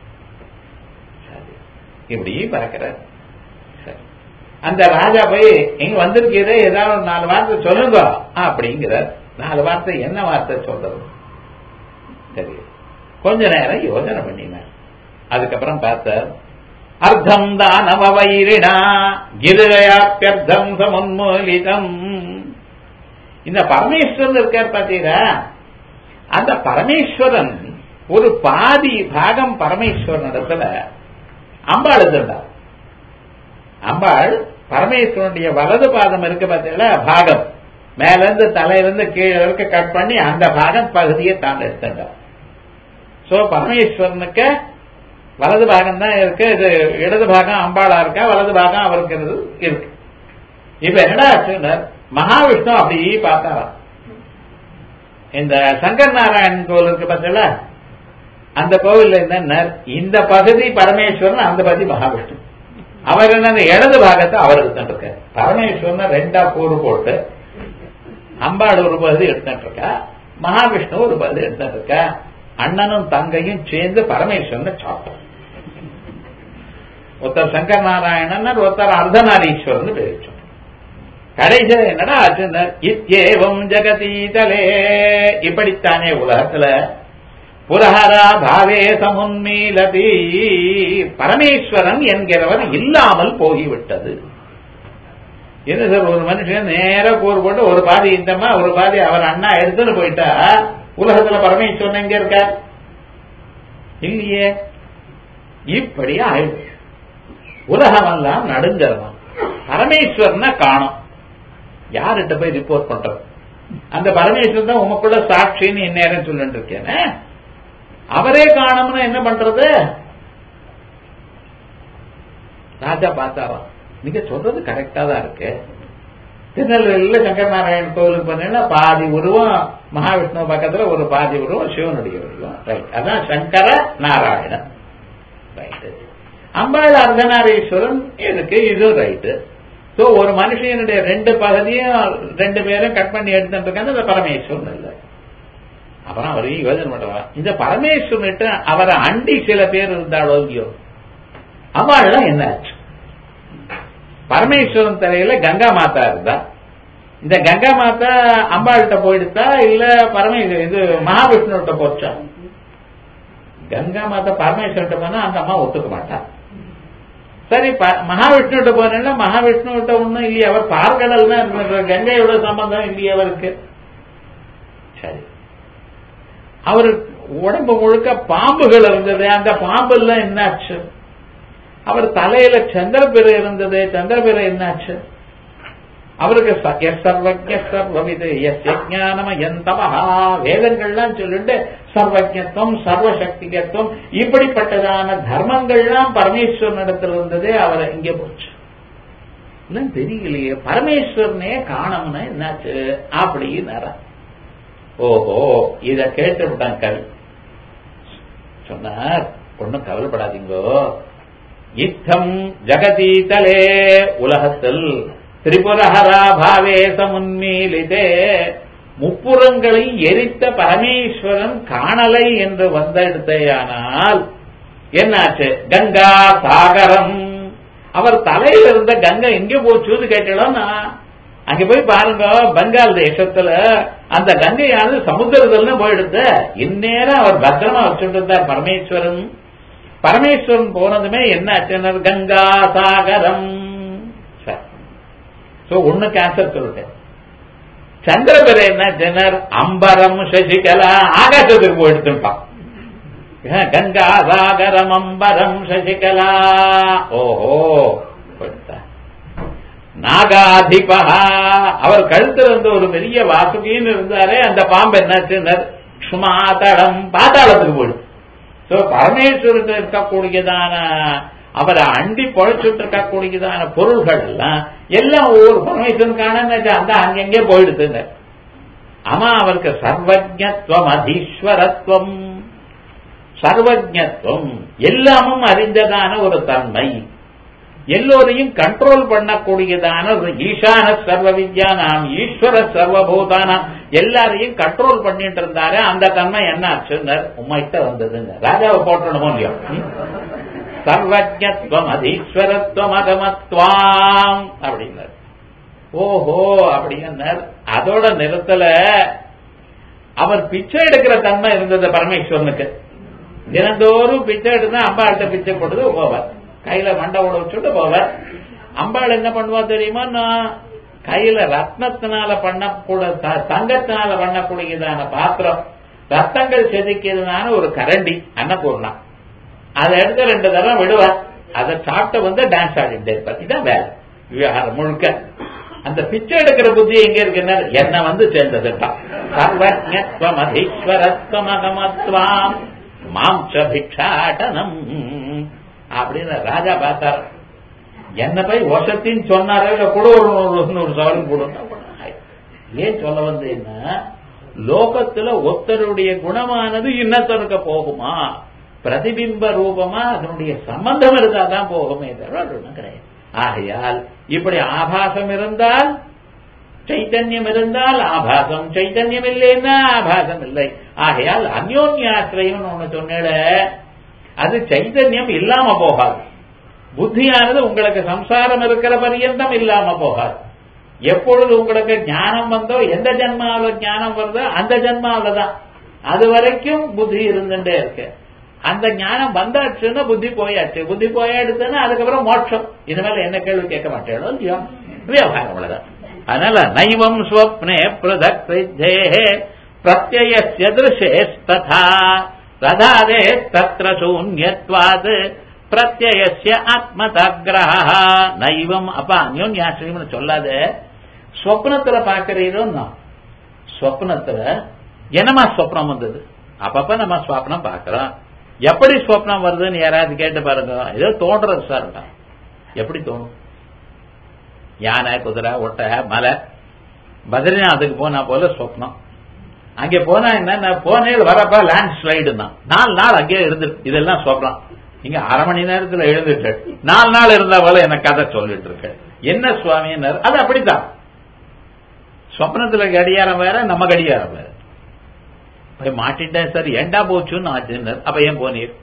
இப்படி பறக்கிறார் அந்த ராஜா போய் எங்க வந்திருக்கிறதே ஏதாவது ஒரு நாலு வார்த்தை சொல்லுங்க அப்படிங்கிறார் நாலு வார்த்தை என்ன வார்த்தை சொல்றது சரி கொஞ்ச நேரம் யோசனை பண்ணினார் அதுக்கப்புறம் பார்த்தார் அர்த்தம் தானம வைரிணா கிருதயாப்பியர்த்தம் சமுன்மூலிதம் இந்த பரமேஸ்வரன் இருக்கார் பார்த்தீரா அந்த பரமேஸ்வரன் ஒரு பாதி பாகம் பரமேஸ்வரன் இடத்துல அம்பாள் இருந்தார் அம்பாள் பரமேஸ்வரனுடைய வலது பாதம் இருக்கு பார்த்தீங்களா பாகம் மேல இருந்து தலையிலிருந்து கீழே இருக்க கட் பண்ணி அந்த பாகம் பகுதியை தான் எடுத்துட்டார் சோ பரமேஸ்வரனுக்கு வலது பாகம் தான் இருக்கு இது இடது பாகம் அம்பாளா இருக்கா வலது பாகம் அவருக்கு இருக்கு இப்ப என்னடா ஆச்சுன்னா மகாவிஷ்ணு அப்படி பார்த்தாராம் இந்த சங்கர் நாராயணன் கோவில் இருக்கு பார்த்தீங்களா அந்த கோவில்ல என்ன இந்த பகுதி பரமேஸ்வரன் அந்த பகுதி மகாவிஷ்ணு அவர் என்ன இடது பாகத்தை அவருக்கு தான் இருக்க பரமேஸ்வரன் ரெண்டா கூறு போட்டு அம்பாள் ஒரு பகுதி எடுத்துட்டு இருக்கா மகாவிஷ்ணு ஒரு பகுதி எடுத்துட்டு இருக்கா அண்ணனும் தங்கையும் சேர்ந்து பரமேஸ்வரனை சாப்பிட்டோம் ஒருத்தர் சங்கர் நாராயணன் ஒருத்தர் அர்த்தநாரீஸ்வரன் பேர் வச்சோம் கடைசியில் என்னடா ஆச்சுனர் இத்யேவம் ஜெகதீதலே இப்படித்தானே உலகத்துல புரஹரா பாவே சமுன்மீலதி பரமேஸ்வரன் என்கிறவர் இல்லாமல் போகிவிட்டது என்ன சார் ஒரு மனுஷன் நேர கூறு போட்டு ஒரு பாதி இந்தம்மா ஒரு பாதி அவர் அண்ணா எடுத்துன்னு போயிட்டா உலகத்துல பரமேஸ்வரன் எங்க இருக்கார் இல்லையே இப்படியே ஆயிடுச்சு உலகமெல்லாம் நடுங்கிறவன் பரமேஸ்வரனை காணும் யார்கிட்ட போய் ரிப்போர்ட் பண்றது அந்த பரமேஸ்வரன் தான் உமக்குள்ள சாட்சின்னு இந்நேரம் சொல்லிட்டு இருக்கேன் அவரே காணும்னா என்ன பண்றது ராஜா பார்த்தாராம் நீங்க சொல்றது கரெக்டா தான் இருக்கு திருநெல்வேலியில சங்கர் நாராயணன் கோவிலுக்கு பண்ணீங்கன்னா பாதி உருவம் மகாவிஷ்ணு பக்கத்துல ஒரு பாதி உருவம் சிவனுடைய உருவம் ரைட் அதான் சங்கர நாராயணன் ரைட்டு அம்பாள் அர்த்தநாரீஸ்வரன் இருக்கு இதுவும் ரைட்டு சோ ஒரு மனுஷனுடைய ரெண்டு பகுதியும் ரெண்டு பேரும் கட் பண்ணி எடுத்துட்டு இருக்காங்க இந்த பரமேஸ்வரன் இல்லை அப்புறம் அவரையும் யோஜனை பண்ணுவாங்க இந்த பரமேஸ்வரன்கிட்ட அவரை அண்டி சில பேர் இருந்தாலோ இல்லையோ அம்பாள்லாம் என்ன ஆச்சு பரமேஸ்வரன் தலையில கங்கா மாதா இருந்தா இந்த கங்கா மாதா அம்பாள்கிட்ட போயிடுதா இல்ல பரமேஸ்வரன் இது மகாவிஷ்ணுகிட்ட போச்சா கங்கா மாதா பரமேஸ்வரன்ட்ட போனா அந்த அம்மா ஒத்துக்க மாட்டா சரி மகாவிஷ்ணுகிட்ட போறேன்னா மகாவிஷ்ணுகிட்ட ஒண்ணும் இல்லையே அவர் பார்க்கடல் தான் கங்கையோட சம்பந்தம் இல்லையே அவருக்கு சரி அவர் உடம்பு முழுக்க பாம்புகள் இருந்தது அந்த பாம்பு எல்லாம் என்னாச்சு அவர் தலையில சந்திரபிறை இருந்தது சந்திரபிறை என்னாச்சு அவருக்கு சர்வஜ சர்வவிது எஸ் யஜானம எந்தமஹா வேதங்கள்லாம் சொல்லிட்டு சர்வஜத்துவம் சர்வசக்திகத்துவம் இப்படிப்பட்டதான தர்மங்கள்லாம் பரமேஸ்வரனிடத்தில் இருந்ததே அவரை இங்கே போச்சு இன்னும் தெரியலையே பரமேஸ்வரனே காணம்னு என்னாச்சு அப்படின்னு ஓஹோ இத கேட்டு விட்டான் கவி சொன்னார் ஒன்னும் கவலைப்படாதீங்கோ இத்தம் ஜகதீதலே உலகத்தில் திரிபுரஹரா பாவே சமுன்மீலிதே முப்புறங்களை எரித்த பரமேஸ்வரன் காணலை என்று வந்தெடுத்தையானால் என்னாச்சு கங்கா சாகரம் அவர் தலையில இருந்த கங்கை எங்க போச்சுன்னு கேட்டோம்னா அங்க போய் பாருங்க பெங்கால் தேசத்துல அந்த கங்கையானது சமுத்திரத்துல போயிடுது இந்நேரம் அவர் பத்திரமா வச்சுட்டு இருந்தார் பரமேஸ்வரன் பரமேஸ்வரன் போனதுமே என்ன ஆச்சுனர் கங்கா சாகரம் சோ ஒண்ணு கேன்சர் சொல்லிட்டேன் சந்திரபிரை என்ன ஜனர் அம்பரம் சசிகலா ஆகாசத்துக்கு போயிடுத்துட்டான் கங்கா சாகரம் அம்பரம் சசிகலா ஓஹோ நாகாதிபா அவர் கழுத்துல இருந்த ஒரு பெரிய வாசுகின்னு இருந்தாரே அந்த பாம்பு என்னாச்சுனர் சுமாதளம் பாதாளத்துக்கு போயிடும் சோ பரமேஸ்வரத்தில் இருக்கக்கூடியதான அவரை அண்டி பொழைச்சுட்டு இருக்கக்கூடியதான பொருள்கள் எல்லாம் எல்லாம் ஒவ்வொரு பரமேஸ்வரன் காண அந்த அங்கங்கே போயிடுதுங்க ஆமா அவருக்கு சர்வஜத்துவம் அதீஸ்வரத்துவம் சர்வஜத்துவம் எல்லாமும் அறிந்ததான ஒரு தன்மை எல்லோரையும் கண்ட்ரோல் பண்ணக்கூடியதான ஒரு ஈசான சர்வ வித்யானாம் ஈஸ்வர சர்வபூதானாம் எல்லாரையும் கண்ட்ரோல் பண்ணிட்டு இருந்தாரு அந்த தன்மை என்ன ஆச்சுன்னார் உண்மைகிட்ட வந்ததுங்க ராஜாவை போட்டணுமோ இல்லையோ சர்வஜத்துவம் அதீஸ்வரத்துவம் அதமத்வாம் அப்படின்னார் ஓஹோ அப்படின்னார் அதோட நிறத்துல அவர் பிச்சை எடுக்கிற தன்மை இருந்தது பரமேஸ்வரனுக்கு தினந்தோறும் பிச்சை எடுத்தா அம்பாள்கிட்ட பிச்சை கொடுத்து போவார் கையில மண்டை ஓட வச்சுட்டு போவார் அம்பாள் என்ன பண்ணுவா தெரியுமா நான் கையில ரத்னத்தினால பண்ணக்கூட தங்கத்தினால பண்ணக்கூடியதான பாத்திரம் ரத்தங்கள் செதுக்கிறதுனால ஒரு கரண்டி அன்னபூர்ணா அதை எடுத்து ரெண்டு தரம் விடுவார் அதை சாப்பிட்டு வந்து டான்ஸ் ஆடிட்டு இருப்பார் இதான் வேலை விவகாரம் முழுக்க அந்த பிச்சை எடுக்கிற புத்தி எங்க இருக்குன்னா என்ன வந்து சேர்ந்ததுட்டான் சர்வஜத்வம் அதீஸ்வரத்வம் அகமத்வாம் மாம்ச பிக்ஷாடனம் அப்படின்னு ராஜா பார்த்தார் என்ன போய் வசத்தின்னு சொன்னாரோ இல்ல கூட ஒரு நூறு சவரம் கொடுன்னா ஏன் சொல்ல வந்தேன்னா லோகத்துல ஒருத்தருடைய குணமானது இன்னத்தருக்கு போகுமா பிரதிபிம்ப ரூபமா அதனுடைய சம்பந்தம் இருந்தால் தான் போகுமே தவிர அது ஒன்றும் கிடையாது ஆகையால் இப்படி ஆபாசம் இருந்தால் சைத்தன்யம் இருந்தால் ஆபாசம் சைத்தன்யம் இல்லைன்னா ஆபாசம் இல்லை ஆகையால் அந்யோன்யாசிரியம் ஒண்ணு சொன்னேட அது சைத்தன்யம் இல்லாம போகாது புத்தியானது உங்களுக்கு சம்சாரம் இருக்கிற பரியந்தம் இல்லாம போகாது எப்பொழுது உங்களுக்கு ஞானம் வந்தோ எந்த ஜென்மாவில் ஞானம் வருதோ அந்த ஜென்மாவில தான் அது வரைக்கும் புத்தி இருந்துட்டே இருக்கு அந்த ஞானம் வந்தாச்சுன்னா புத்தி போயாச்சு புத்தி போயாடுச்சுன்னா அதுக்கப்புறம் மோட்சம் இது மேல என்ன கேள்வி கேட்க மாட்டேன் இல்லையா விவகாரம் அவ்வளவுதான் அதனால நைவம் ஸ்வப்னே பிரதக் சித்தே பிரத்யய திருஷே ததா ததாதே தத்ர சூன்யத்வாத் பிரத்யய ஆத்மதகிரஹ நைவம் அப்ப அந்யோன்யாசிரியம்னு சொல்லாத ஸ்வப்னத்துல பாக்குறீரோன்னா ஸ்வப்னத்துல என்னமா ஸ்வப்னம் வந்தது அப்பப்ப நம்ம ஸ்வப்னம் பாக்குறோம் எப்படி ஸ்வப்னம் வருதுன்னு யாராவது கேட்டு பாருங்க ஏதோ தோன்றது சார் எப்படி தோணும் யானை குதிரை ஒட்டை மலை பத்ரிநாத்துக்கு போனா போல ஸ்வப்னம் அங்கே போனா என்ன போனேல் வரப்ப லேண்ட் ஸ்லைடு தான் நாலு நாள் அங்கேயே இருந்து இதெல்லாம் ஸ்வப்னம் நீங்க அரை மணி நேரத்துல எழுந்துட்டு நாலு நாள் இருந்தா போல எனக்கு கதை சொல்லிட்டு இருக்க என்ன சுவாமின்னாரு அது அப்படித்தான் சொப்னத்துல கடியாரம் வேற நம்ம கடியாரம் வேற போய் மாட்டிட்டேன் சார் ஏண்டா போச்சுன்னு ஆச்சுன்னு அப்ப ஏன் போனீர்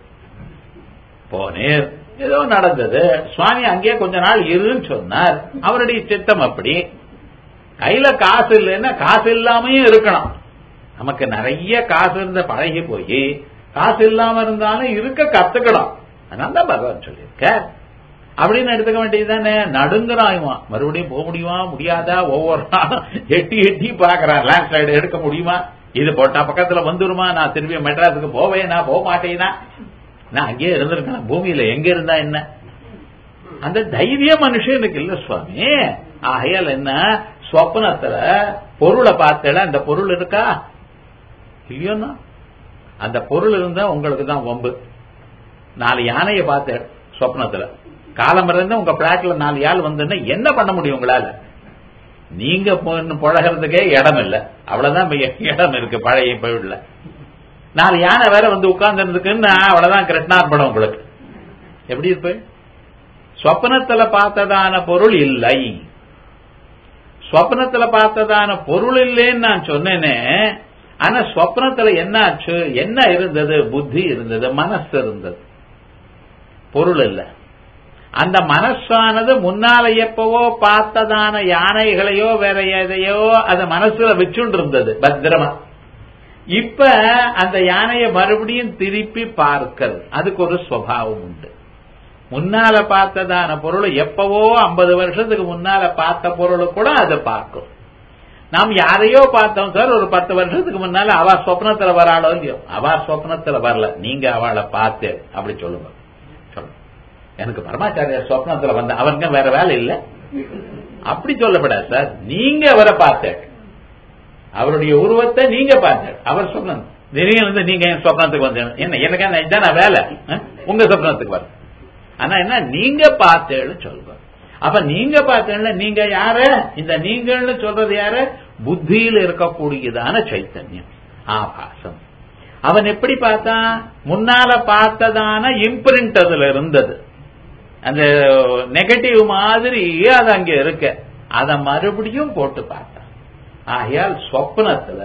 போனீர் ஏதோ நடந்தது சுவாமி அங்கேயே கொஞ்ச நாள் இருன்னு சொன்னார் அவருடைய சித்தம் அப்படி கையில காசு இல்லைன்னா காசு இல்லாமையும் இருக்கணும் நமக்கு நிறைய காசு இருந்த பழகி போய் காசு இல்லாம இருந்தாலும் இருக்க கத்துக்கணும் அதனால தான் பகவான் சொல்லியிருக்க அப்படின்னு எடுத்துக்க வேண்டியதுதானே நடுங்குறாயுமா மறுபடியும் போக முடியுமா முடியாதா ஒவ்வொரு நாளும் எட்டி எட்டி பாக்குறான் லேண்ட் ஸ்லைடு எடுக்க முடியுமா இது போட்டா பக்கத்துல வந்துருமா நான் திரும்பி மெட்ராஸுக்கு போவேன் நான் போக மாட்டேனா நான் அங்கேயே இருந்திருக்கேன் பூமியில எங்க இருந்தா என்ன அந்த தைரிய மனுஷனுக்கு இல்ல சுவாமி ஆகையால் என்ன சொப்னத்துல பொருளை பார்த்தல அந்த பொருள் இருக்கா இல்லையோன்னா அந்த பொருள் இருந்தா உங்களுக்கு தான் வம்பு நாலு யானையை பார்த்தேன் சொப்னத்துல காலம் இருந்தா உங்க பிளாட்ல நாலு யாழ் வந்துன்னா என்ன பண்ண முடியும் உங்களால நீங்க பழகிறதுக்கே இடம் இல்ல அவ்வளவுதான் இடம் இருக்கு பழைய வீடுல நாலு யானை வேற வந்து உட்கார்ந்து இருந்துக்குன்னு அவ்வளவுதான் கிருஷ்ணார்பணம் உங்களுக்கு எப்படி இருப்பு சொப்னத்துல பார்த்ததான பொருள் இல்லை சொப்னத்துல பார்த்ததான பொருள் இல்லைன்னு நான் சொன்னேனே ஆனா சொப்னத்துல என்ன ஆச்சு என்ன இருந்தது புத்தி இருந்தது மனசு இருந்தது பொருள் இல்ல அந்த மனசானது முன்னால எப்பவோ பார்த்ததான யானைகளையோ வேற எதையோ அத மனசுல வச்சுட்டு இருந்தது பத்திரமா இப்ப அந்த யானையை மறுபடியும் திருப்பி பார்க்கிறது அதுக்கு ஒரு சுவாவம் உண்டு முன்னால பார்த்ததான பொருள் எப்பவோ ஐம்பது வருஷத்துக்கு முன்னால பார்த்த பொருள் கூட அதை பார்க்கும் நாம் யாரையோ பார்த்தோம் சார் ஒரு பத்து வருஷத்துக்கு முன்னால அவ சொப்னத்துல வராளோ இல்லையோ அவ சொப்னத்துல வரல நீங்க அவளை பார்த்து அப்படி சொல்லுங்க சொல்லுங்க எனக்கு பரமாச்சாரியர் சொப்னத்துல வந்த அவருங்க வேற வேலை இல்ல அப்படி சொல்லப்படாது சார் நீங்க அவரை பார்த்த அவருடைய உருவத்தை நீங்க பார்த்த அவர் சொப்னம் திடீர்னு வந்து நீங்க என் சொப்னத்துக்கு வந்து என்ன எனக்கு இதான் வேலை உங்க சொப்னத்துக்கு வர ஆனா என்ன நீங்க பார்த்தேன்னு சொல்லுங்க அப்ப நீங்க பார்த்தீங்கன்னா நீங்க யாரு இந்த நீங்கள்னு சொல்றது யாரு புத்தியில் இருக்கக்கூடியதான சைத்தன்யம் ஆபாசம் அவன் எப்படி பார்த்தான் முன்னால பார்த்ததான இம்பிரிண்ட் அதுல இருந்தது அந்த நெகட்டிவ் மாதிரி அது அங்க இருக்கு அத மறுபடியும் போட்டு பார்த்தான் ஆகையால் சொப்னத்துல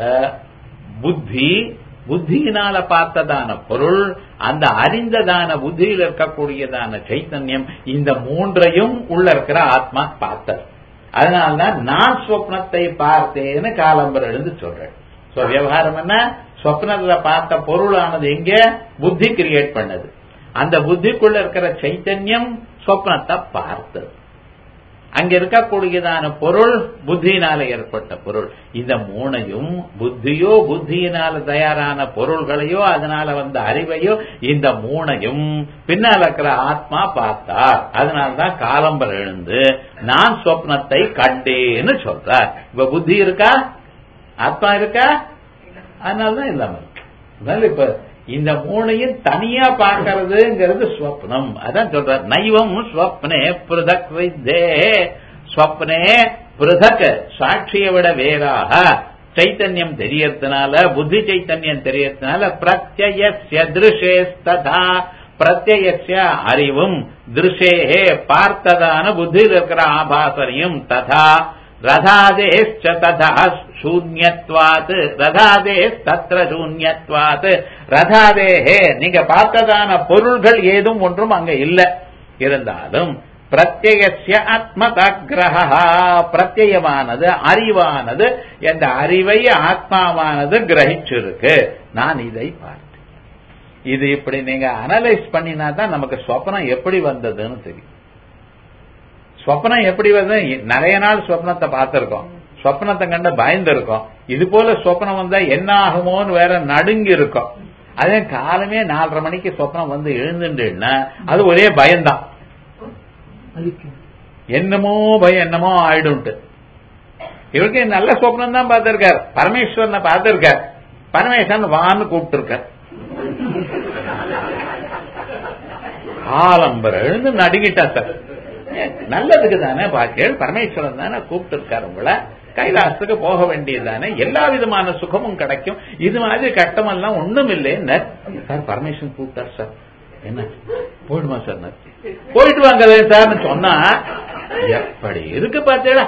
புத்தி புத்தியினால பார்த்ததான பொருள் அந்த அறிந்ததான புத்தியில் இருக்கக்கூடியதான சைத்தன்யம் இந்த மூன்றையும் உள்ள இருக்கிற ஆத்மா பார்த்தது அதனால்தான் நான் சொப்னத்தை பார்த்தேன்னு காலம்பர் எழுந்து சொல்றேன் சோ விவகாரம் என்ன சொப்னத்துல பார்த்த பொருளானது எங்க புத்தி கிரியேட் பண்ணது அந்த புத்திக்குள்ள இருக்கிற சைத்தன்யம் சொப்னத்தை பார்த்தது அங்க இருக்கக்கூடியதான பொருள் புத்தியினால ஏற்பட்ட பொருள் இந்த மூணையும் புத்தியோ புத்தியினால தயாரான பொருள்களையோ அதனால வந்த அறிவையோ இந்த மூணையும் பின்னால் இருக்கிற ஆத்மா பார்த்தார் அதனால்தான் காலம்பர் எழுந்து நான் சொப்னத்தை கண்டேன்னு சொல்றார் இப்ப புத்தி இருக்கா ஆத்மா இருக்கா அதனாலதான் இல்லாம இருக்கு அதனால இப்ப இந்த மூணையும் தனியா பார்க்கறதுங்கிறது ஸ்வப்னம் அதான் சொல்ற நைவம் ஸ்வப்னே பிரதக் வித்தே ஸ்வப்னே பிரதக் சாட்சியை விட வேறாக சைத்தன்யம் தெரியறதுனால புத்தி சைத்தன்யம் தெரியறதுனால பிரத்யய திருஷேஸ்ததா பிரத்யய அறிவும் திருஷேஹே பார்த்ததான புத்தியில் இருக்கிற ஆபாசனையும் ததா ரதாதேஷ்ச ததா சூன்யத்வாத் ரதாதேஷ் தத்ர சூன்யத்வாத் ரதாதேஹே நீங்க பார்த்ததான பொருள்கள் ஏதும் ஒன்றும் அங்க இல்ல இருந்தாலும் பிரத்யசிய ஆத்மதகிரகா பிரத்யமானது அறிவானது என்ற அறிவை ஆத்மாவானது கிரகிச்சிருக்கு நான் இதை பார்த்தேன் இது இப்படி நீங்க அனலைஸ் பண்ணினா தான் நமக்கு சொப்னம் எப்படி வந்ததுன்னு தெரியும் சொப்னம் எப்படி வந்து நிறைய நாள் சொப்னத்தை பார்த்திருக்கோம் சொப்னத்தை கண்டு பயந்துருக்கோம் இது போல சொப்னம் வந்தா என்ன ஆகுமோன்னு வேற நடுங்கி இருக்கும் அதே காலமே நாலரை மணிக்கு சொப்னம் வந்து எழுந்துட்டுன்னா அது ஒரே பயம்தான் என்னமோ பயம் என்னமோ ஆயிடும்ட்டு இவருக்கு நல்ல சொப்னம் தான் பார்த்திருக்கார் பரமேஸ்வரனை பார்த்திருக்கார் பரமேஸ்வரன் வான்னு கூப்பிட்டு இருக்கார் ஆலம்பர் எழுந்து நடுங்கிட்டா சார் நல்லதுக்கு தானே பாக்கியல் பரமேஸ்வரன் தானே கூப்பிட்டு இருக்காரு உங்களை கைலாசத்துக்கு போக வேண்டியது தானே எல்லா விதமான சுகமும் கிடைக்கும் இது மாதிரி கட்டமெல்லாம் ஒண்ணும் இல்லைன்னு சார் பரமேஸ்வரன் கூப்பிட்டார் சார் என்ன போயிடுமா சார் போயிட்டு வாங்க சார்னு சொன்னா எப்படி இருக்கு பார்த்தேடா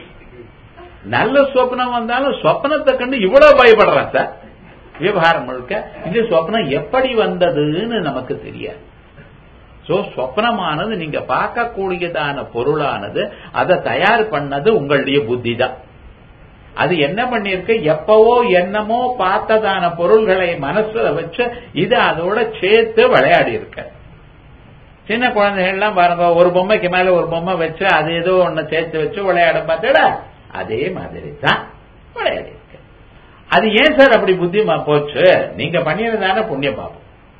நல்ல சொப்னம் வந்தாலும் சொப்னத்தை கண்டு இவ்வளவு பயப்படுறான் சார் விவகாரம் முழுக்க இந்த சொப்னம் எப்படி வந்ததுன்னு நமக்கு தெரியாது சோ சொப்னமானது நீங்க பார்க்கக்கூடியதான பொருளானது அதை தயார் பண்ணது உங்களுடைய புத்தி தான் அது என்ன பண்ணிருக்கு எப்பவோ என்னமோ பார்த்ததான பொருள்களை மனசுல வச்சு இது அதோட சேர்த்து விளையாடி இருக்க சின்ன குழந்தைகள்லாம் பாருங்க ஒரு பொம்மைக்கு மேல ஒரு பொம்மை வச்சு அது ஏதோ ஒண்ணு சேர்த்து வச்சு விளையாட பார்த்தட அதே மாதிரி தான் விளையாடி இருக்கு அது ஏன் சார் அப்படி புத்தி போச்சு நீங்க பண்ணியதான புண்ணிய பாபம்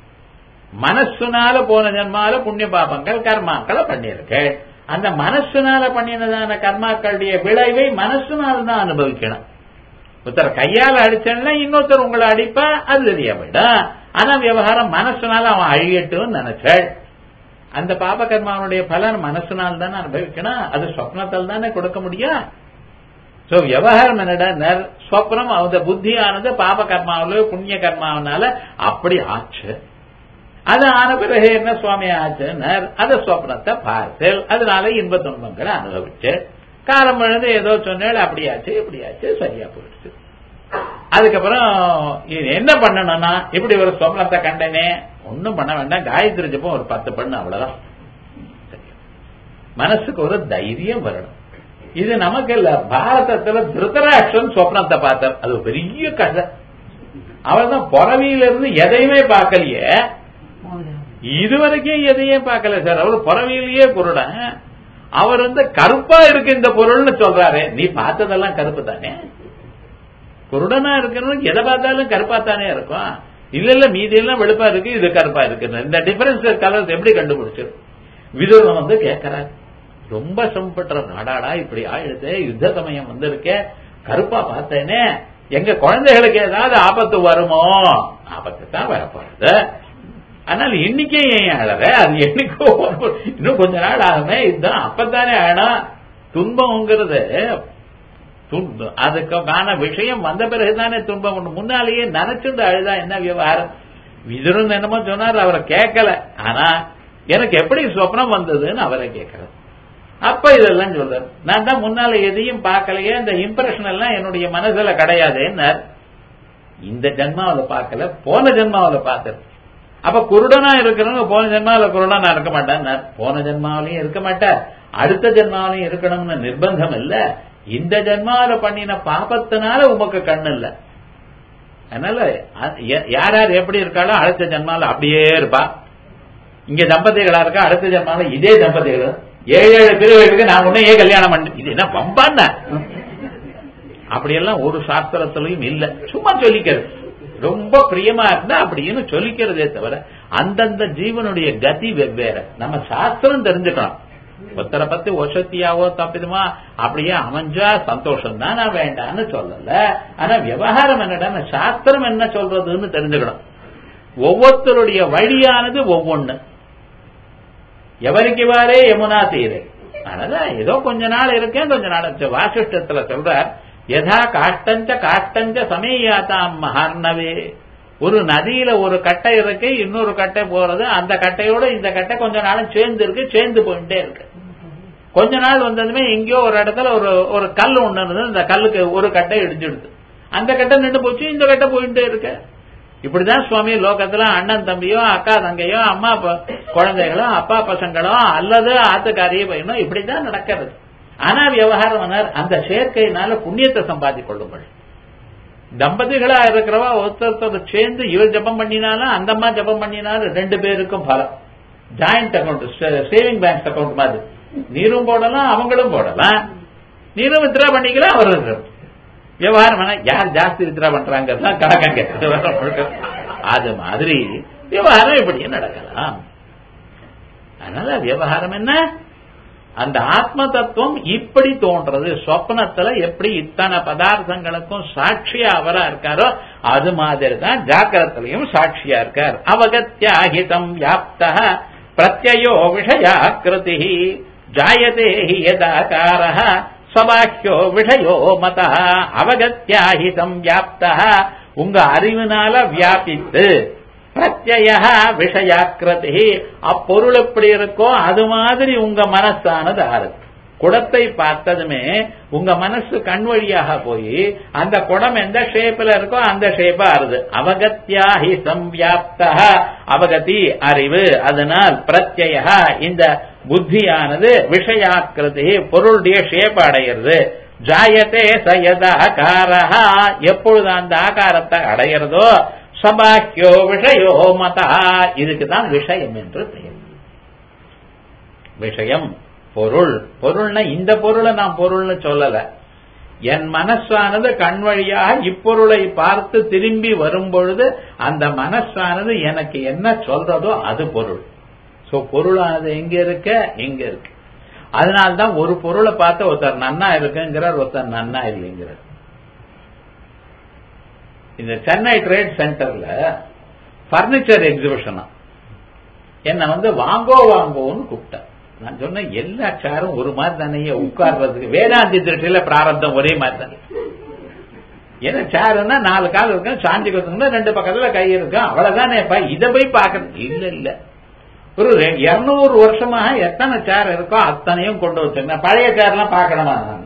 மனசுனால போன ஜன்மால புண்ணிய பாபங்கள் கர்மாக்களை பண்ணிருக்கு அந்த மனசுனால பண்ணினதான கர்மாக்களுடைய விளைவை மனசுனால தான் அனுபவிக்கணும் ஒருத்தர் கையால அடிச்சா இன்னொருத்தர் உங்களை அடிப்பா அது தெரிய போயிடும் ஆனா விவகாரம் மனசுனால அவன் அழியட்டும் நினைச்சாள் அந்த பாப கர்மாவனுடைய பலன் மனசுனால் தானே அனுபவிக்கணும் அது சொப்னத்தால் தானே கொடுக்க முடியும் சோ விவகாரம் என்னடா சொப்னம் அந்த புத்தியானது பாப கர்மாவில புண்ணிய கர்மாவனால அப்படி ஆச்சு அது ஆன பிறகு என்ன சுவாமி ஆச்சுன்னார் அது சொப்னத்தை பார்த்தேன் அதனால இன்ப துன்பங்களை அனுபவிச்சு காலம் எழுந்து ஏதோ சொன்னேன் அப்படியாச்சு இப்படியாச்சு சரியா போயிடுச்சு அதுக்கப்புறம் என்ன பண்ணணும்னா இப்படி ஒரு சொப்னத்தை கண்டனே ஒன்னும் பண்ண வேண்டாம் காயத்ரி ஜப்பம் ஒரு பத்து பண்ணு அவ்வளவுதான் மனசுக்கு ஒரு தைரியம் வரணும் இது நமக்கு இல்ல பாரதத்துல திருத்தராஷ்டிரன் சொப்னத்தை பார்த்தார் அது பெரிய கதை அவர் தான் புறவியிலிருந்து எதையுமே பார்க்கலையே இதுவரைக்கும் எதையே பார்க்கல சார் அவர் புறவியிலேயே குருடன் அவர் வந்து கருப்பா இருக்கு இந்த பொருள்னு சொல்றாரு நீ பார்த்ததெல்லாம் கருப்பு தானே குருடனா இருக்கணும் எதை பார்த்தாலும் கருப்பா தானே இருக்கும் இல்ல இல்ல மீதி எல்லாம் வெளுப்பா இருக்கு இது கருப்பா இருக்கு இந்த டிஃபரன்ஸ் கலர்ஸ் எப்படி கண்டுபிடிச்சு விதுரம் வந்து கேட்கிறார் ரொம்ப சிரமப்பட்ட நாடாடா இப்படி ஆயிடுது யுத்த சமயம் வந்திருக்க கருப்பா பார்த்தேனே எங்க குழந்தைகளுக்கு ஏதாவது ஆபத்து வருமோ ஆபத்து தான் வரப்போறது ஆனால் இன்னைக்கே ஏன் அழற அது என்னைக்கோ இன்னும் கொஞ்ச நாள் ஆகுமே இதுதான் அப்பத்தானே ஆனா துன்பம்ங்கிறது அதுக்கான விஷயம் வந்த பிறகுதானே துன்பம் ஒண்ணு முன்னாலேயே நினைச்சுட்டு அழுதா என்ன விவகாரம் விதுரன் என்னமோ சொன்னார் அவரை கேட்கல ஆனா எனக்கு எப்படி சொப்னம் வந்ததுன்னு அவரை கேட்கறது அப்ப இதெல்லாம் சொல்றாரு நான் தான் முன்னால எதையும் பார்க்கலையே இந்த இம்ப்ரெஷன் எல்லாம் என்னுடைய மனசுல கிடையாதுன்னார் இந்த ஜென்மாவில பார்க்கல போன ஜென்மாவில பார்த்தது அப்ப குருடனா இருக்கிறவங்க போன ஜென்மாவில குருடனா இருக்க மாட்டார் போன ஜென்மாவிலையும் இருக்க மாட்டார் அடுத்த ஜென்மாவிலையும் இருக்கணும்னு நிர்பந்தம் இல்ல இந்த ஜென்மாவில பண்ணின பாபத்தினால உமக்கு கண்ணு இல்ல அதனால யார் யார் எப்படி இருக்காளோ அடுத்த ஜென்மால அப்படியே இருப்பா இங்க தம்பதிகளா இருக்கா அடுத்த ஜென்மால இதே தம்பதிகள் ஏழு ஏழு பிரிவுகளுக்கு நான் உன்னையே கல்யாணம் பண்ணி இது என்ன பம்பான்ன அப்படியெல்லாம் ஒரு சாஸ்திரத்திலையும் இல்ல சும்மா சொல்லிக்கிறது ரொம்ப பிரியமா இருந்தா அப்படின்னு சொல்லிக்கிறதே தவிர அந்தந்த ஜீவனுடைய கதி வெவ்வேறு நம்ம சாஸ்திரம் தெரிஞ்சுக்கணும் ஒருத்தரை பத்தி ஒசத்தியாவோ தப்பிதுமா அப்படியே அமைஞ்சா சந்தோஷம் தான் நான் வேண்டான்னு சொல்லல ஆனா விவகாரம் என்னடா சாஸ்திரம் என்ன சொல்றதுன்னு தெரிஞ்சுக்கணும் ஒவ்வொருத்தருடைய வழியானது ஒவ்வொன்னு எவருக்கு வாரே யமுனா தீரே அதனால ஏதோ கொஞ்ச நாள் இருக்கேன் கொஞ்ச நாள் வாசிஷ்டத்துல சொல்றார் யதா காஷ்டஞ்ச காஷ்டஞ்ச சமேயாத்தாம் மகார்ணவே ஒரு நதியில ஒரு கட்டை இருக்கு இன்னொரு கட்டை போறது அந்த கட்டையோட இந்த கட்டை கொஞ்ச நாளும் சேர்ந்து இருக்கு சேர்ந்து போயிட்டே இருக்கு கொஞ்ச நாள் வந்ததுமே எங்கேயோ ஒரு இடத்துல ஒரு ஒரு கல் ஒண்ணு இருந்தது இந்த கல்லுக்கு ஒரு கட்டை இடிஞ்சிடுது அந்த கட்டை நின்று போச்சு இந்த கட்டை போயிட்டே இருக்க இப்படிதான் சுவாமி லோகத்துல அண்ணன் தம்பியோ அக்கா தங்கையோ அம்மா ப- குழந்தைகளோ அப்பா பசங்களோ அல்லது ஆத்துக்காரிய பையனோ இப்படிதான் நடக்கிறது ஆனா விவகாரம் அந்த சேர்க்கையினால புண்ணியத்தை சம்பாதிக் கொள்ளுங்கள் தம்பதிகளா இருக்கிறவா ஒருத்தர் சேர்ந்து இவர் ஜபம் பண்ணினாலும் அந்த அம்மா ஜபம் பண்ணினாலும் ரெண்டு பேருக்கும் பலம் joint account saving bank account மாதிரி நீரும் போடலாம் அவங்களும் போடலாம் நீரும் வித்ரா பண்ணிக்கலாம் அவரும் விவகாரம் ஆனா யார் ஜாஸ்தி வித்ரா பண்றாங்க கணக்காங்க அது மாதிரி விவகாரம் இப்படியே நடக்கலாம் அதனால விவகாரம் என்ன அந்த ஆத்ம தத்துவம் இப்படி தோன்றது சொப்னத்துல எப்படி இத்தனை பதார்த்தங்களுக்கும் சாட்சியா அவரா இருக்காரோ அது மாதிரி தான் ஜாக்கிரத்திலையும் சாட்சியா இருக்கார் அவகத்தியாகிதம் வியாப்த பிரத்யயோ விஷயாக்கிருதி ஜாயதே ஹி யதாகார சபாக்கியோ விஷயோ மத அவகத்தியாகிதம் வியாப்த உங்க அறிவினால வியாபித்து பிரத்ய விஷயாக்கிருதி அப்பொருள் எப்படி இருக்கோ அது மாதிரி உங்க மனசானது ஆறு குடத்தை பார்த்ததுமே உங்க மனசு கண் வழியாக போய் அந்த குடம் எந்த ஷேப்ல இருக்கோ அந்த ஷேப்பா ஆறுது அவகத்தியாஹி சம்வியாப்த அவகதி அறிவு அதனால் பிரத்ய இந்த புத்தியானது விஷயாக்கிருதி பொருளுடைய ஷேப் அடையிறது ஜாயத்தே சயதாகாரா எப்பொழுது அந்த ஆகாரத்தை அடையிறதோ சபாக்கியோ விஷயோ மதா இதுக்கு தான் விஷயம் என்று பெயர் விஷயம் பொருள் பொருள்னா இந்த பொருளை நான் பொருள்னு சொல்லல என் மனசானது கண் வழியாக இப்பொருளை பார்த்து திரும்பி வரும் பொழுது அந்த மனசானது எனக்கு என்ன சொல்றதோ அது பொருள் சோ பொருளானது எங்க இருக்க எங்க இருக்கு அதனால்தான் ஒரு பொருளை பார்த்து ஒருத்தர் நன்னா இருக்குங்கிறார் ஒருத்தர் நன்னா இல்லைங்கிறார் இந்த சென்னை ட்ரேட் சென்டர்ல பர்னிச்சர் எக்ஸிபிஷனா என்ன வந்து வாங்கோ வாங்கோன்னு கூப்பிட்டேன் நான் சொன்னேன் எல்லா சேரும் ஒரு மாதிரி தானே உட்கார்றதுக்கு வேதாந்தி திருஷ்டியில பிராரப்தம் ஒரே மாதிரி தானே ஏன்னா சேருன்னா நாலு கால் இருக்கும் சாஞ்சிக்கிறதுக்கு ரெண்டு பக்கத்துல கை இருக்கும் அவ்வளவுதானேப்பா இதை போய் பாக்குறது இல்ல இல்ல ஒரு இருநூறு வருஷமாக எத்தனை சேர் இருக்கோ அத்தனையும் கொண்டு வச்சிருக்கேன் பழைய சேர்லாம் பார்க்கணுமா நான்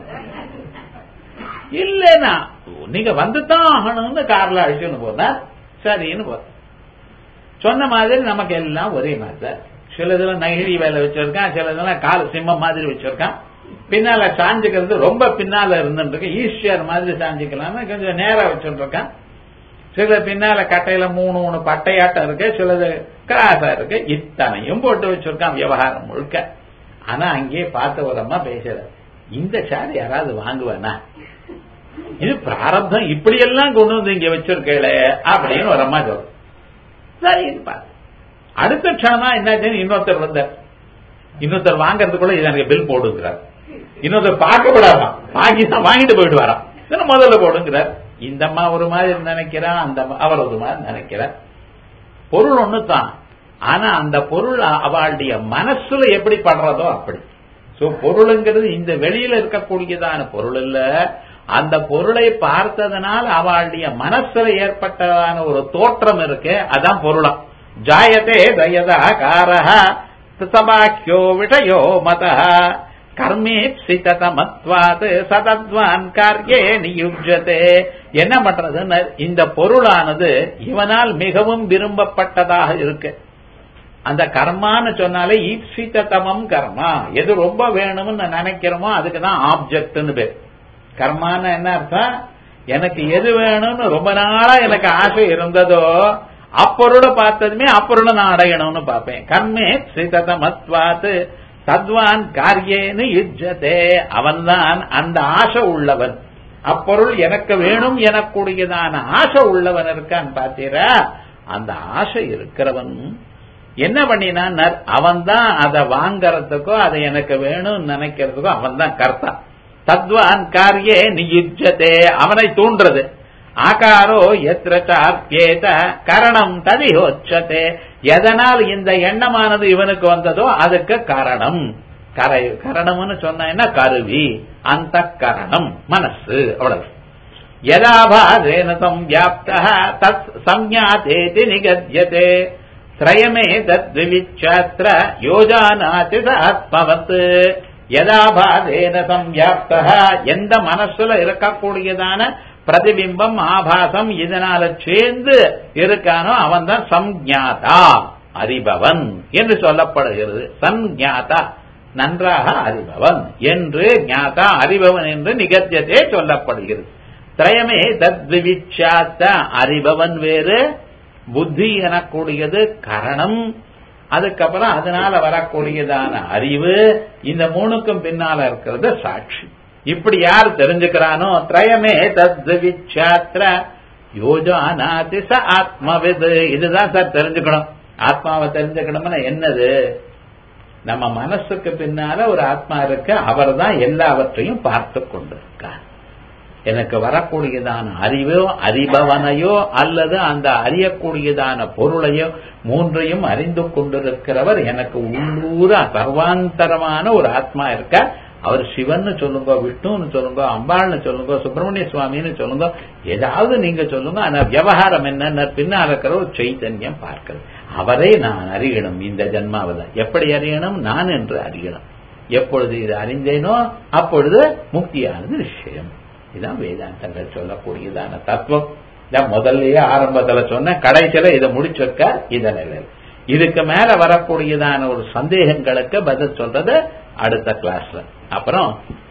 இல்லைன்னா நீங்க வந்துதான் ஆகணும்னு கார்ல அழிச்சுன்னு போனா சரின்னு போற சொன்ன மாதிரி நமக்கு எல்லாம் ஒரே மாதிரி தான் சில இதுல நகிரி வேலை வச்சிருக்கான் சில இதெல்லாம் கால் சிம்மம் மாதிரி வச்சிருக்கான் பின்னால சாஞ்சுக்கிறது ரொம்ப பின்னால இருந்துருக்கு ஈஸ்டியர் மாதிரி சாஞ்சிக்கலாம்னு கொஞ்சம் நேரா வச்சுட்டு இருக்கான் சில பின்னால கட்டையில மூணு மூணு பட்டையாட்டம் இருக்கு சிலது கிராஸா இருக்கு இத்தனையும் போட்டு வச்சிருக்கான் விவகாரம் முழுக்க ஆனா அங்கேயே பார்த்த ஒரு அம்மா பேசுற இந்த சாரி யாராவது வாங்குவானா இது பிராரப்தம் இப்படி எல்லாம் கொண்டு வந்து இங்க வச்சிருக்கல அப்படின்னு ஒரு அம்மா சொல்ற சரின்னு பாரு அடுத்த க்ஷணமா என்னாச்சுன்னு இன்னொருத்தர் வந்தார் இன்னொருத்தர் வாங்கறதுக்குள்ள இது எனக்கு பில் போடுங்கிறார் இன்னொருத்தர் பார்க்க விடாமா வாங்கி தான் வாங்கிட்டு போயிட்டு வரான் இதெல்லாம் முதல்ல போடுங்கிறார் இந்த அம்மா ஒரு மாதிரி நினைக்கிறான் அந்த அம்மா அவர் ஒரு மாதிரி நினைக்கிறார் பொருள் ஒண்ணு தான் ஆனா அந்த பொருள் அவளுடைய மனசுல எப்படி படுறதோ அப்படி சோ பொருளுங்கிறது இந்த வெளியில இருக்கக்கூடியதான பொருள் இல்ல அந்த பொருளை பார்த்ததனால் அவளுடைய மனசுல ஏற்பட்டதான ஒரு தோற்றம் இருக்கு அதான் பொருளம் ஜாயத்தே தயதா காரஹ சபாக்கியோ விஷயோ மத கர்மேப்சிதமத்வாத் சதத்வான் காரியே நியுஜதே என்ன பண்றதுன்னு இந்த பொருளானது இவனால் மிகவும் விரும்பப்பட்டதாக இருக்கு அந்த கர்மான்னு சொன்னாலே ஈப்சிதமம் கர்மா எது ரொம்ப வேணும்னு நினைக்கிறோமோ அதுக்கு தான் ஆப்ஜெக்ட்னு பேர் கர்மான்னு என்ன அர்த்தம் எனக்கு எது வேணும்னு ரொம்ப நாளா எனக்கு ஆசை இருந்ததோ அப்பொருளை பார்த்ததுமே அப்பொருளை நான் அடையணும்னு பார்ப்பேன் கர்மே சிதமத்வாத்து தத்வான் காரியேன்னு யுஜதே அவன்தான் அந்த ஆசை உள்ளவன் அப்பொருள் எனக்கு வேணும் எனக்கூடியதான ஆசை உள்ளவன் இருக்கான் பார்த்தீரா அந்த ஆசை இருக்கிறவன் என்ன பண்ணினான் அவன் தான் அதை வாங்கறதுக்கோ அதை எனக்கு வேணும்னு நினைக்கிறதுக்கோ அவன் தான் கர்த்தா தத்வான் காரியே நியுஜதே அவனை தூண்டுறது ஆகாரோ எத்திர சாத்தியேத கரணம் ததிஹோச்சதே எதனால் இந்த எண்ணமானது இவனுக்கு வந்ததோ அதுக்கு காரணம் கரை கரணம்னு சொன்னா கருவி அந்த கரணம் மனசு அவ்வளவு யதாபாதேன சம்வியாப்த தத் சம்ஞாத்தேதி நிகத்யதே திரயமே தத் விவிச்சாத்திர யோஜானாதி ஆத்மவத் யதாபாதேன சம்யாப்தா எந்த மனசுல இருக்கக்கூடியதான பிரதிபிம்பம் ஆபாசம் இதனால சேர்ந்து இருக்கானோ அவன் தான் சம்ஞாதா அறிபவன் என்று சொல்லப்படுகிறது சஞ்ஞாதா நன்றாக அறிபவன் என்று ஞாதா அறிபவன் என்று நிகழ்த்தியதே சொல்லப்படுகிறது திரயமே தத்விவிச்சாத்த அறிபவன் வேறு புத்தி எனக்கூடியது கரணம் அதுக்கப்புறம் அதனால வரக்கூடியதான அறிவு இந்த மூணுக்கும் பின்னால இருக்கிறது சாட்சி இப்படி யார் தெரிஞ்சுக்கிறானோ திரயமே தத்விச்சாத்திர யோஜானாதி ச ஆத்மவிது இதுதான் சார் தெரிஞ்சுக்கணும் ஆத்மாவை தெரிஞ்சுக்கணும்னா என்னது நம்ம மனசுக்கு பின்னால ஒரு ஆத்மா இருக்கு அவர் தான் எல்லாவற்றையும் பார்த்து கொண்டிருக்கார் எனக்கு வரக்கூடியதான அறிவோ அறிபவனையோ அல்லது அந்த அறியக்கூடியதான பொருளையோ மூன்றையும் அறிந்து கொண்டிருக்கிறவர் எனக்கு உள்ளூர சர்வாந்தரமான ஒரு ஆத்மா இருக்க அவர் சிவன்னு சொல்லுங்க விஷ்ணுன்னு சொல்லுங்க அம்பாள்னு சொல்லுங்க சுப்பிரமணிய சுவாமின்னு சொல்லுங்க ஏதாவது நீங்க சொல்லுங்க ஆனா விவகாரம் என்ன பின்னால் இருக்கிற ஒரு சைத்தன்யம் பார்க்கிறது அவரை நான் அறியணும் இந்த ஜன்மாவில் எப்படி அறியணும் நான் என்று அறியணும் எப்பொழுது இது அறிந்தேனோ அப்பொழுது முக்தியானது விஷயம் இதுதான் வேதாந்தங்கள் சொல்லக்கூடியதான தத்துவம் இதான் முதல்லயே ஆரம்பத்துல சொன்ன கடைசியில இதை முடிச்சிருக்க இத நிலை இதுக்கு மேல வரக்கூடியதான ஒரு சந்தேகங்களுக்கு பதில் சொல்றது அடுத்த கிளாஸ்ல அப்புறம்